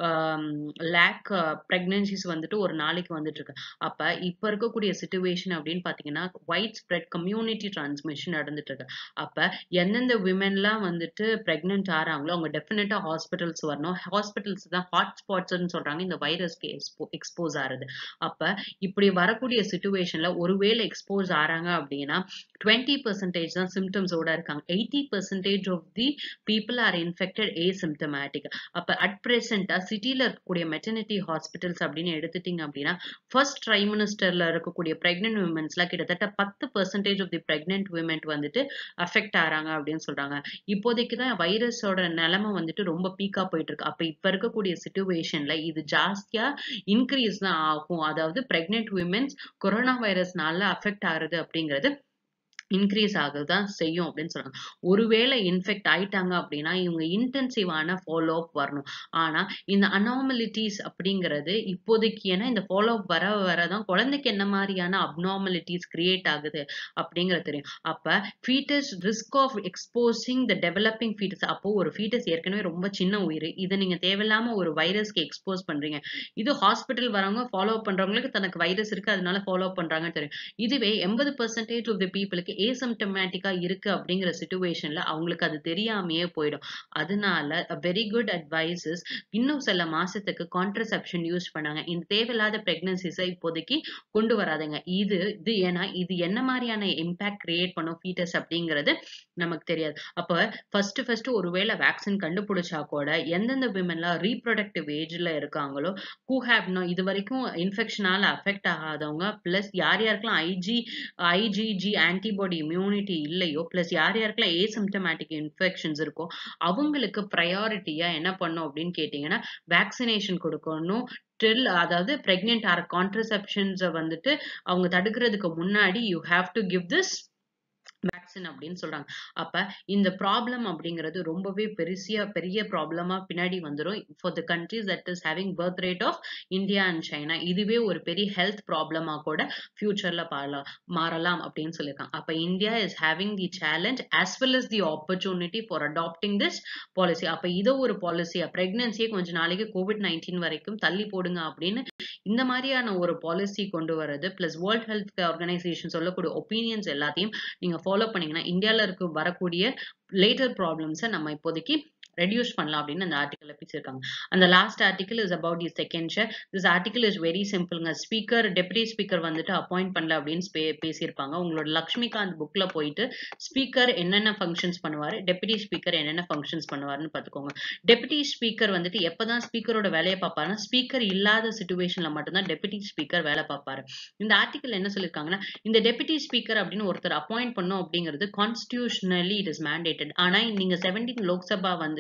லேக் பிரெக்னன்சிஸ் வந்துட்டு ஒரு நாளைக்கு வந்துட்டு இருக்கு அப்ப இப்ப இருக்கக்கூடிய சுச்சுவேஷன் அப்படின்னு பாத்தீங்கன்னா ஒயிட் ஸ்ப்ரெட் கம்யூனிட்டி டிரான்ஸ்மிஷன் நடந்துட்டு இருக்கு அப்ப எந்தெந்த விமென்லாம் வந்துட்டு பிரெக்னென்ட் ஆறாங்களோ அவங்க டெஃபினட்டா ஹாஸ்பிட்டல்ஸ் வரணும் ஹாஸ்பிட்டல்ஸ் தான் ஹாட் ஸ்பாட்ஸ்ன்னு சொல்றாங்க இந்த வைரஸ்க்கு எக்ஸ்போஸ் ஆறுது அப்ப இப்படி வரக்கூடிய சுச்சுவேஷன்ல ஒருவேளை எக்ஸ்போஸ் ஆறாங்க அப்படின்னா டுவெண்ட்டி பர்சன்டேஜ் தான் சிம்டம்ஸோட இருக்காங்க eighty percentage of the people are infected asymptomatic அப்ப அட் பிரசன்டா சிட்டில இருக்கக்கூடிய மெட்டர்னிட்டி ஹாஸ்பிட்டல்ஸ் அப்படின்னு எடுத்துட்டீங்க அப்படின்னா ஃபர்ஸ்ட் ட்ரைமினிஸ்டர்ல இருக்கக்கூடிய பிரெக்னென்ட் விமன்ஸ்லாம் கிட்டத்தட்ட பத்து percentage of the pregnant women வந்துட்டு அஃபெக்ட் ஆறாங்க அப்படின்னு சொல்றாங்க இப்போதைக்கு தான் வைரஸோட நிலைமை வந்துட்டு ரொம்ப பீக்கா போயிட்டு இருக்கு அப்ப இப்ப இருக்கக்கூடிய சுச்சுவேஷன்ல இது ஜாஸ்தியா இன்க்ரீஸ் தான் ஆகும் அதாவது பிரெக்னென்ட் விமென்ஸ் கொரோனா வைரஸ்னால அஃபெக்ட் ஆகுறது அப்படிங்கிறது இன்க்ரீஸ் ஆகுதான் செய்யும் அப்படின்னு சொல்றாங்க ஒருவேளை இன்ஃபெக்ட் ஆயிட்டாங்க அப்படின்னா இவங்க இன்டென்சிவான ஃபாலோ அப் வரணும் ஆனா இந்த அனாமலிட்டிஸ் அப்படிங்கிறது இப்போதைக்கு ஏன்னா இந்த ஃபாலோ அப் வர வரதான் குழந்தைக்கு என்ன மாதிரியான அப்நார்மலிட்டிஸ் கிரியேட் ஆகுது அப்படிங்கிறது தெரியும் அப்ப foetus risk of exposing the developing foetus அப்போ ஒரு ஃபீட்டஸ் ஏற்கனவே ரொம்ப சின்ன உயிர் இதை நீங்க தேவையில்லாம ஒரு வைரஸ்க்கு எக்ஸ்போஸ் பண்றீங்க இது ஹாஸ்பிட்டல் வரவங்க ஃபாலோ பண்றவங்களுக்கு தனக்கு வைரஸ் இருக்கு அதனால ஃபாலோ பண்றாங்கன்னு தெரியும் இதுவே எண்பது பர்சன்டேஜ் ஆஃப் த பீப்புளுக்கு ஏசிம்டமேட்டிக்கா இருக்கு அப்படிங்கிற சுச்சுவேஷன்ல அவங்களுக்கு அது தெரியாமையே போயிடும் அதனால வெரி குட் அட்வைசஸ் இன்னும் சில மாசத்துக்கு கான்ட்ரசெப்ஷன் யூஸ் பண்ணாங்க இந்த தேவையில்லாத பிரெக்னன்சிஸை இப்போதைக்கு கொண்டு வராதுங்க இது இது ஏன்னா இது என்ன மாதிரியான இம்பாக்ட் கிரியேட் பண்ணும் ஃபீட்டஸ் அப்படிங்கிறது நமக்கு தெரியாது அப்ப ஃபர்ஸ்ட் ஃபர்ஸ்ட் ஒருவேளை வேக்சின் கண்டுபிடிச்சா கூட எந்தெந்த விமன்லாம் ரீப்ரொடக்டிவ் ஏஜ்ல இருக்காங்களோ ஹூ ஹேவ் நோ இது வரைக்கும் இன்ஃபெக்ஷனால அஃபெக்ட் ஆகாதவங்க பிளஸ் யார் யாருக்கெல்லாம் ஐஜி ஐஜிஜி ஆன்டிபாடி இம்யூனிட்டி இல்லையோ பிளஸ் யார் யாருக்கெல்லாம் ஏசிம்டமேட்டிக் இன்ஃபெக்ஷன்ஸ் இருக்கோ அவங்களுக்கு ப்ரையாரிட்டியா என்ன பண்ணும் அப்படின்னு கேட்டீங்கன்னா வேக்சினேஷன் கொடுக்கணும் டில் அதாவது பிரெக்னென்ட் ஆகிற கான்ட்ரசெப்ஷன்ஸை வந்துட்டு அவங்க தடுக்கிறதுக்கு முன்னாடி you have to give this vaccine அப்படின்னு சொல்றாங்க அப்ப இந்த ப்ராப்ளம் அப்படிங்கிறது ரொம்பவே பெருசியா பெரிய ப்ராப்ளமா பின்னாடி வந்துடும் for the countries that is having birth rate of India and China இதுவே ஒரு பெரிய ஹெல்த் ப்ராப்ளமா கூட ஃபியூச்சர்ல பாடலாம் மாறலாம் அப்படின்னு சொல்லியிருக்காங்க அப்ப India is having the challenge as well as the opportunity for adapting this policy அப்ப இதை ஒரு பாலிசியா பிரெக்னன்சியை கொஞ்ச நாளைக்கு கோவிட் நைன்டீன் வரைக்கும் தள்ளி போடுங்க அப்படின்னு இந்த மாதிரியான ஒரு பாலிசி கொண்டு வர்றது பிளஸ் வேர்ல்ட் ஹெல்த் ஆர்கனைசேஷன் சொல்லக்கூடிய ஒப்பீனியன்ஸ் எல்லாத்தையும் நீங்க ஃபாலோ பண்ணீங்கன்னா இந்தியால இருக்க வரக்கூடிய லேட்டர் ப்ராப்ளம்ஸை நம்ம இப்போதைக்கு ரெடியூஸ் பண்ணலாம் அப்படின்னு அந்த ஆர்டிக்கல்ல பேசியிருக்காங்க அந்த last article is about the second share this article is very சிம்பிள்ங்க ஸ்பீக்கர் டெப்யூட்டி ஸ்பீக்கர் வந்துட்டு அப்பாயிண்ட் பண்ணல அப்படின்னு பே- பேசியிருப்பாங்க உங்களோட லக்ஷ்மிகாந்த் புக்ல போயிட்டு ஸ்பீக்கர் என்னென்ன ஃபங்க்ஷன்ஸ் பண்ணுவாரு டெப்யூட்டி ஸ்பீக்கர் என்னென்ன ஃபங்க்ஷன்ஸ் பண்ணுவாருன்னு பார்த்துக்கோங்க டெப்யூட்டி ஸ்பீக்கர் வந்துட்டு எப்பதான் ஸ்பீக்கரோட வேலையை பார்ப்பாருன்னா ஸ்பீக்கர் இல்லாத சுச்சுவேஷன்ல மட்டும்தான் டெப்யூட்டி ஸ்பீக்கர் வேலை பார்ப்பாரு இந்த ஆர்டிக்கல் என்ன சொல்லியிருக்காங்கன்னா இந்த டெப்யூட்டி ஸ்பீக்கர் அப்படின்னு ஒருத்தர் அப்பாயிண்ட் பண்ணும் அப்படிங்கிறது கான்ஸ்டியூஷனலி இட் இஸ் மேண்டேட்டட் ஆனா நீங்க செவன்டீன் லோக்சபா வந்து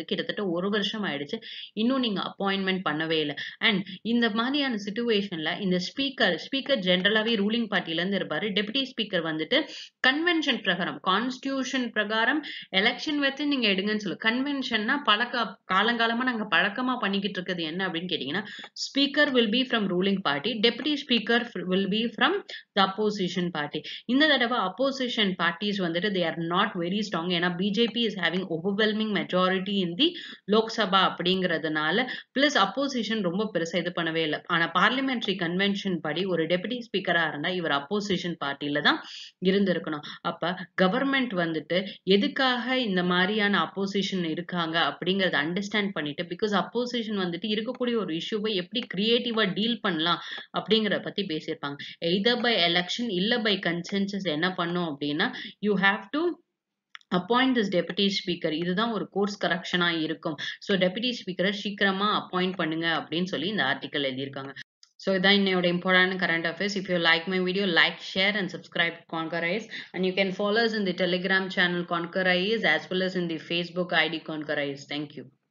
வந்து கிட்டத்தட்ட ஒரு வருஷம் ஆயிடுச்சு இன்னும் நீங்க அப்பாயின்மெண்ட் பண்ணவே இல்லை அண்ட் இந்த மாதிரியான சுச்சுவேஷன்ல இந்த ஸ்பீக்கர் ஸ்பீக்கர் ஜென்ரலாவே ரூலிங் பார்ட்டில இருந்து இருப்பாரு டெபுட்டி ஸ்பீக்கர் வந்துட்டு கன்வென்ஷன் பிரகாரம் கான்ஸ்டியூஷன் பிரகாரம் எலெக்ஷன் வச்சு நீங்க எடுங்கன்னு சொல்லு கன்வென்ஷன்னா பழக்க காலங்காலமா நாங்க பழக்கமா பண்ணிக்கிட்டு இருக்கிறது என்ன அப்படின்னு கேட்டீங்கன்னா speaker will be from ruling party deputy speaker will be from the opposition party இந்த தடவை அப்போசிஷன் பார்ட்டிஸ் வந்துட்டு they are not very strong ஏன்னா BJP is having overwhelming majority in the Lok Sabha அப்படிங்கிறதுனால பிளஸ் அப்போசிஷன் ரொம்ப பெருசா இது பண்ணவே இல்லை ஆனா பார்லிமெண்ட்ரி கன்வென்ஷன் படி ஒரு டெபுட்டி ஸ்பீக்கரா இருந்தா இவர் அப்போசிஷன் பார்ட்டில தான் இருந்திருக்கணும் அப்ப கவர்மெண்ட் வந்துட்டு எதுக்காக இந்த மாதிரியான அப்போசிஷன் இருக்காங்க அப்படிங்கறத அண்டர்ஸ்டாண்ட் பண்ணிட்டு பிகாஸ் அப்போசிஷன் வந்துட்டு இருக்கக்கூடிய ஒரு இஷ்யூவை எப்படி கிரியேட்டிவா டீல் பண்ணலாம் அப்படிங்கறத பத்தி பேசியிருப்பாங்க எய்தர் பை எலெக்ஷன் இல்ல பை கன்சென்சஸ் என்ன பண்ணும் அப்படின்னா you have to appoint this deputy speaker இதுதான் ஒரு கோர்ஸ் கரெக்ஷனா இருக்கும் ஸோ டெபுட்டி ஸ்பீக்கரை சீக்கிரமா அப்பாயிண்ட் பண்ணுங்க அப்படின்னு சொல்லி இந்த ஆர்டிக்கல் எழுதியிருக்காங்க ஸோ இதான் என்னோட important current affairs if you like my video like share and subscribe Concurise and you can follows in the Telegram channel Concurise as well as in the Facebook ID Conquerize. Thank you.